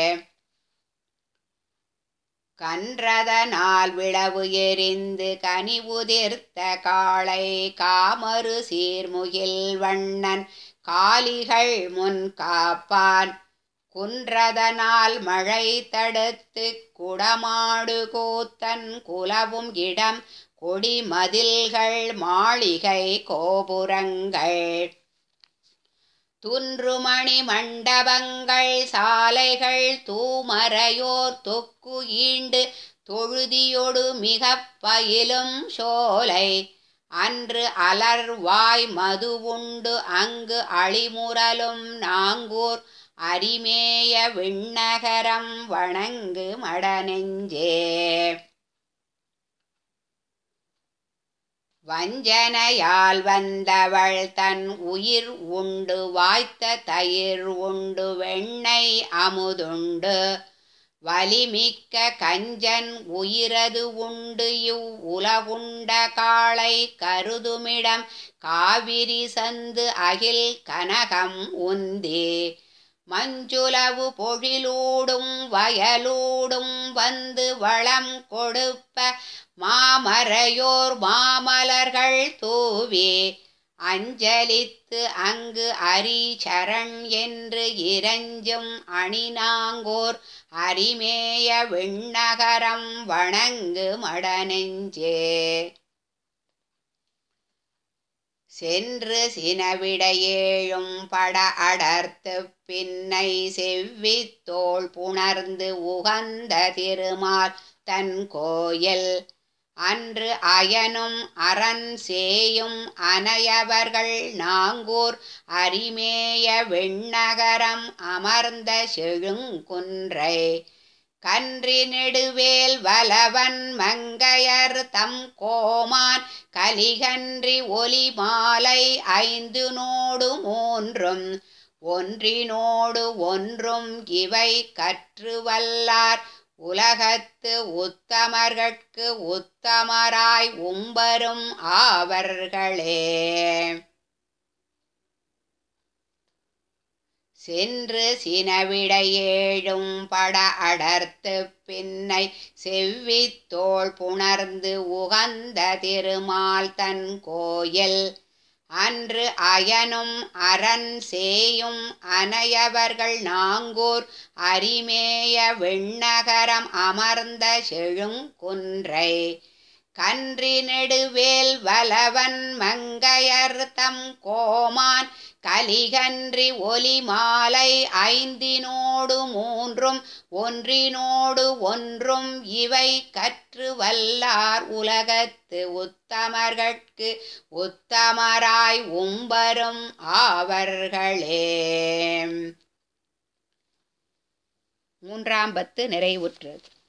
கன்றதனால் விளவு எரிந்து கனி உதிர்த்த காளை காமறு சீர்முகில் வண்ணன் காலிகள் முன் காப்பான் குன்றதனால் மழை தடுத்து குடமாடு கூத்தன் குலவும் இடம் கொடி மதில்கள் மாளிகை கோபுரங்கள் துன்றுமணி மண்டபங்கள் சாலைகள் தூமறையோர் தொக்கு ஈண்டு தொழுதியொடு மிக பயிலும் சோலை அன்று அலர்வாய் மது உண்டு அங்கு அழிமுரலும் நாங்கூர் அரிமேய விண்ணகரம் வணங்கு மடநெஞ்சே வஞ்சனையால் வந்தவள் தன் உயிர் உண்டு வாய்த்த தயிர் உண்டு வெண்ணெய் அமுதுண்டு வலிமிக்க கஞ்சன் உயிரது உண்டு இவ் உலகுண்ட காளை கருதுமிடம் காவிரி சந்து அகில் கனகம் உந்தே மஞ்சுளவு பொழிலூடும் வயலூடும் வந்து வளம் கொடுப்ப மாமரையோர் மாமலர்கள் தூவி அஞ்சலித்து அங்கு அரி சரண் என்று இறைஞ்சும் அணிநாங்கோர் அரிமேய விண்ணகரம் வணங்கு மடநெஞ்சே சென்று சினவிடையேழும் பட அடர்த்து பின்னை செவ்வித்தோள் புணர்ந்து உகந்த திருமால் தன் கோயில் அன்று அயனும் அரண் சேயும் அனையவர்கள் நாங்கூர் அரிமேய வெண்ணகரம் அமர்ந்த செழுங்குன்றை கன்றி நெடுவேல் வலவன் மங்கையர் தம் கோமான் கலிகன்றி ஒலி மாலை ஐந்து நோடு மூன்றும் ஒன்றினோடு ஒன்றும் இவை கற்று வல்லார் உலகத்து உத்தமர்கட்கு உத்தமராய் உம்பரும் ஆவர்களே சென்று சினவிடையேழும் பட அடர்த்து பின்னை செவ்வித்தோள் புணர்ந்து உகந்த திருமால் தன் கோயில் அன்று அயனும் அரண் சேயும் அனையவர்கள் நாங்கூர் அரிமேய விண்ணகரம் அமர்ந்த செழுங்குன்றை கன்றி நெடுவேல் வலவன் மங்கையர் தம் கோமான் கலிகன்றி ஒலி மாலை ஐந்தினோடு மூன்றும் ஒன்றினோடு ஒன்றும் இவை கற்று வல்லார் உலகத்து உத்தமர்கட்கு உத்தமராய் உம்பரும் ஆவர்களே மூன்றாம் பத்து நிறைவுற்றது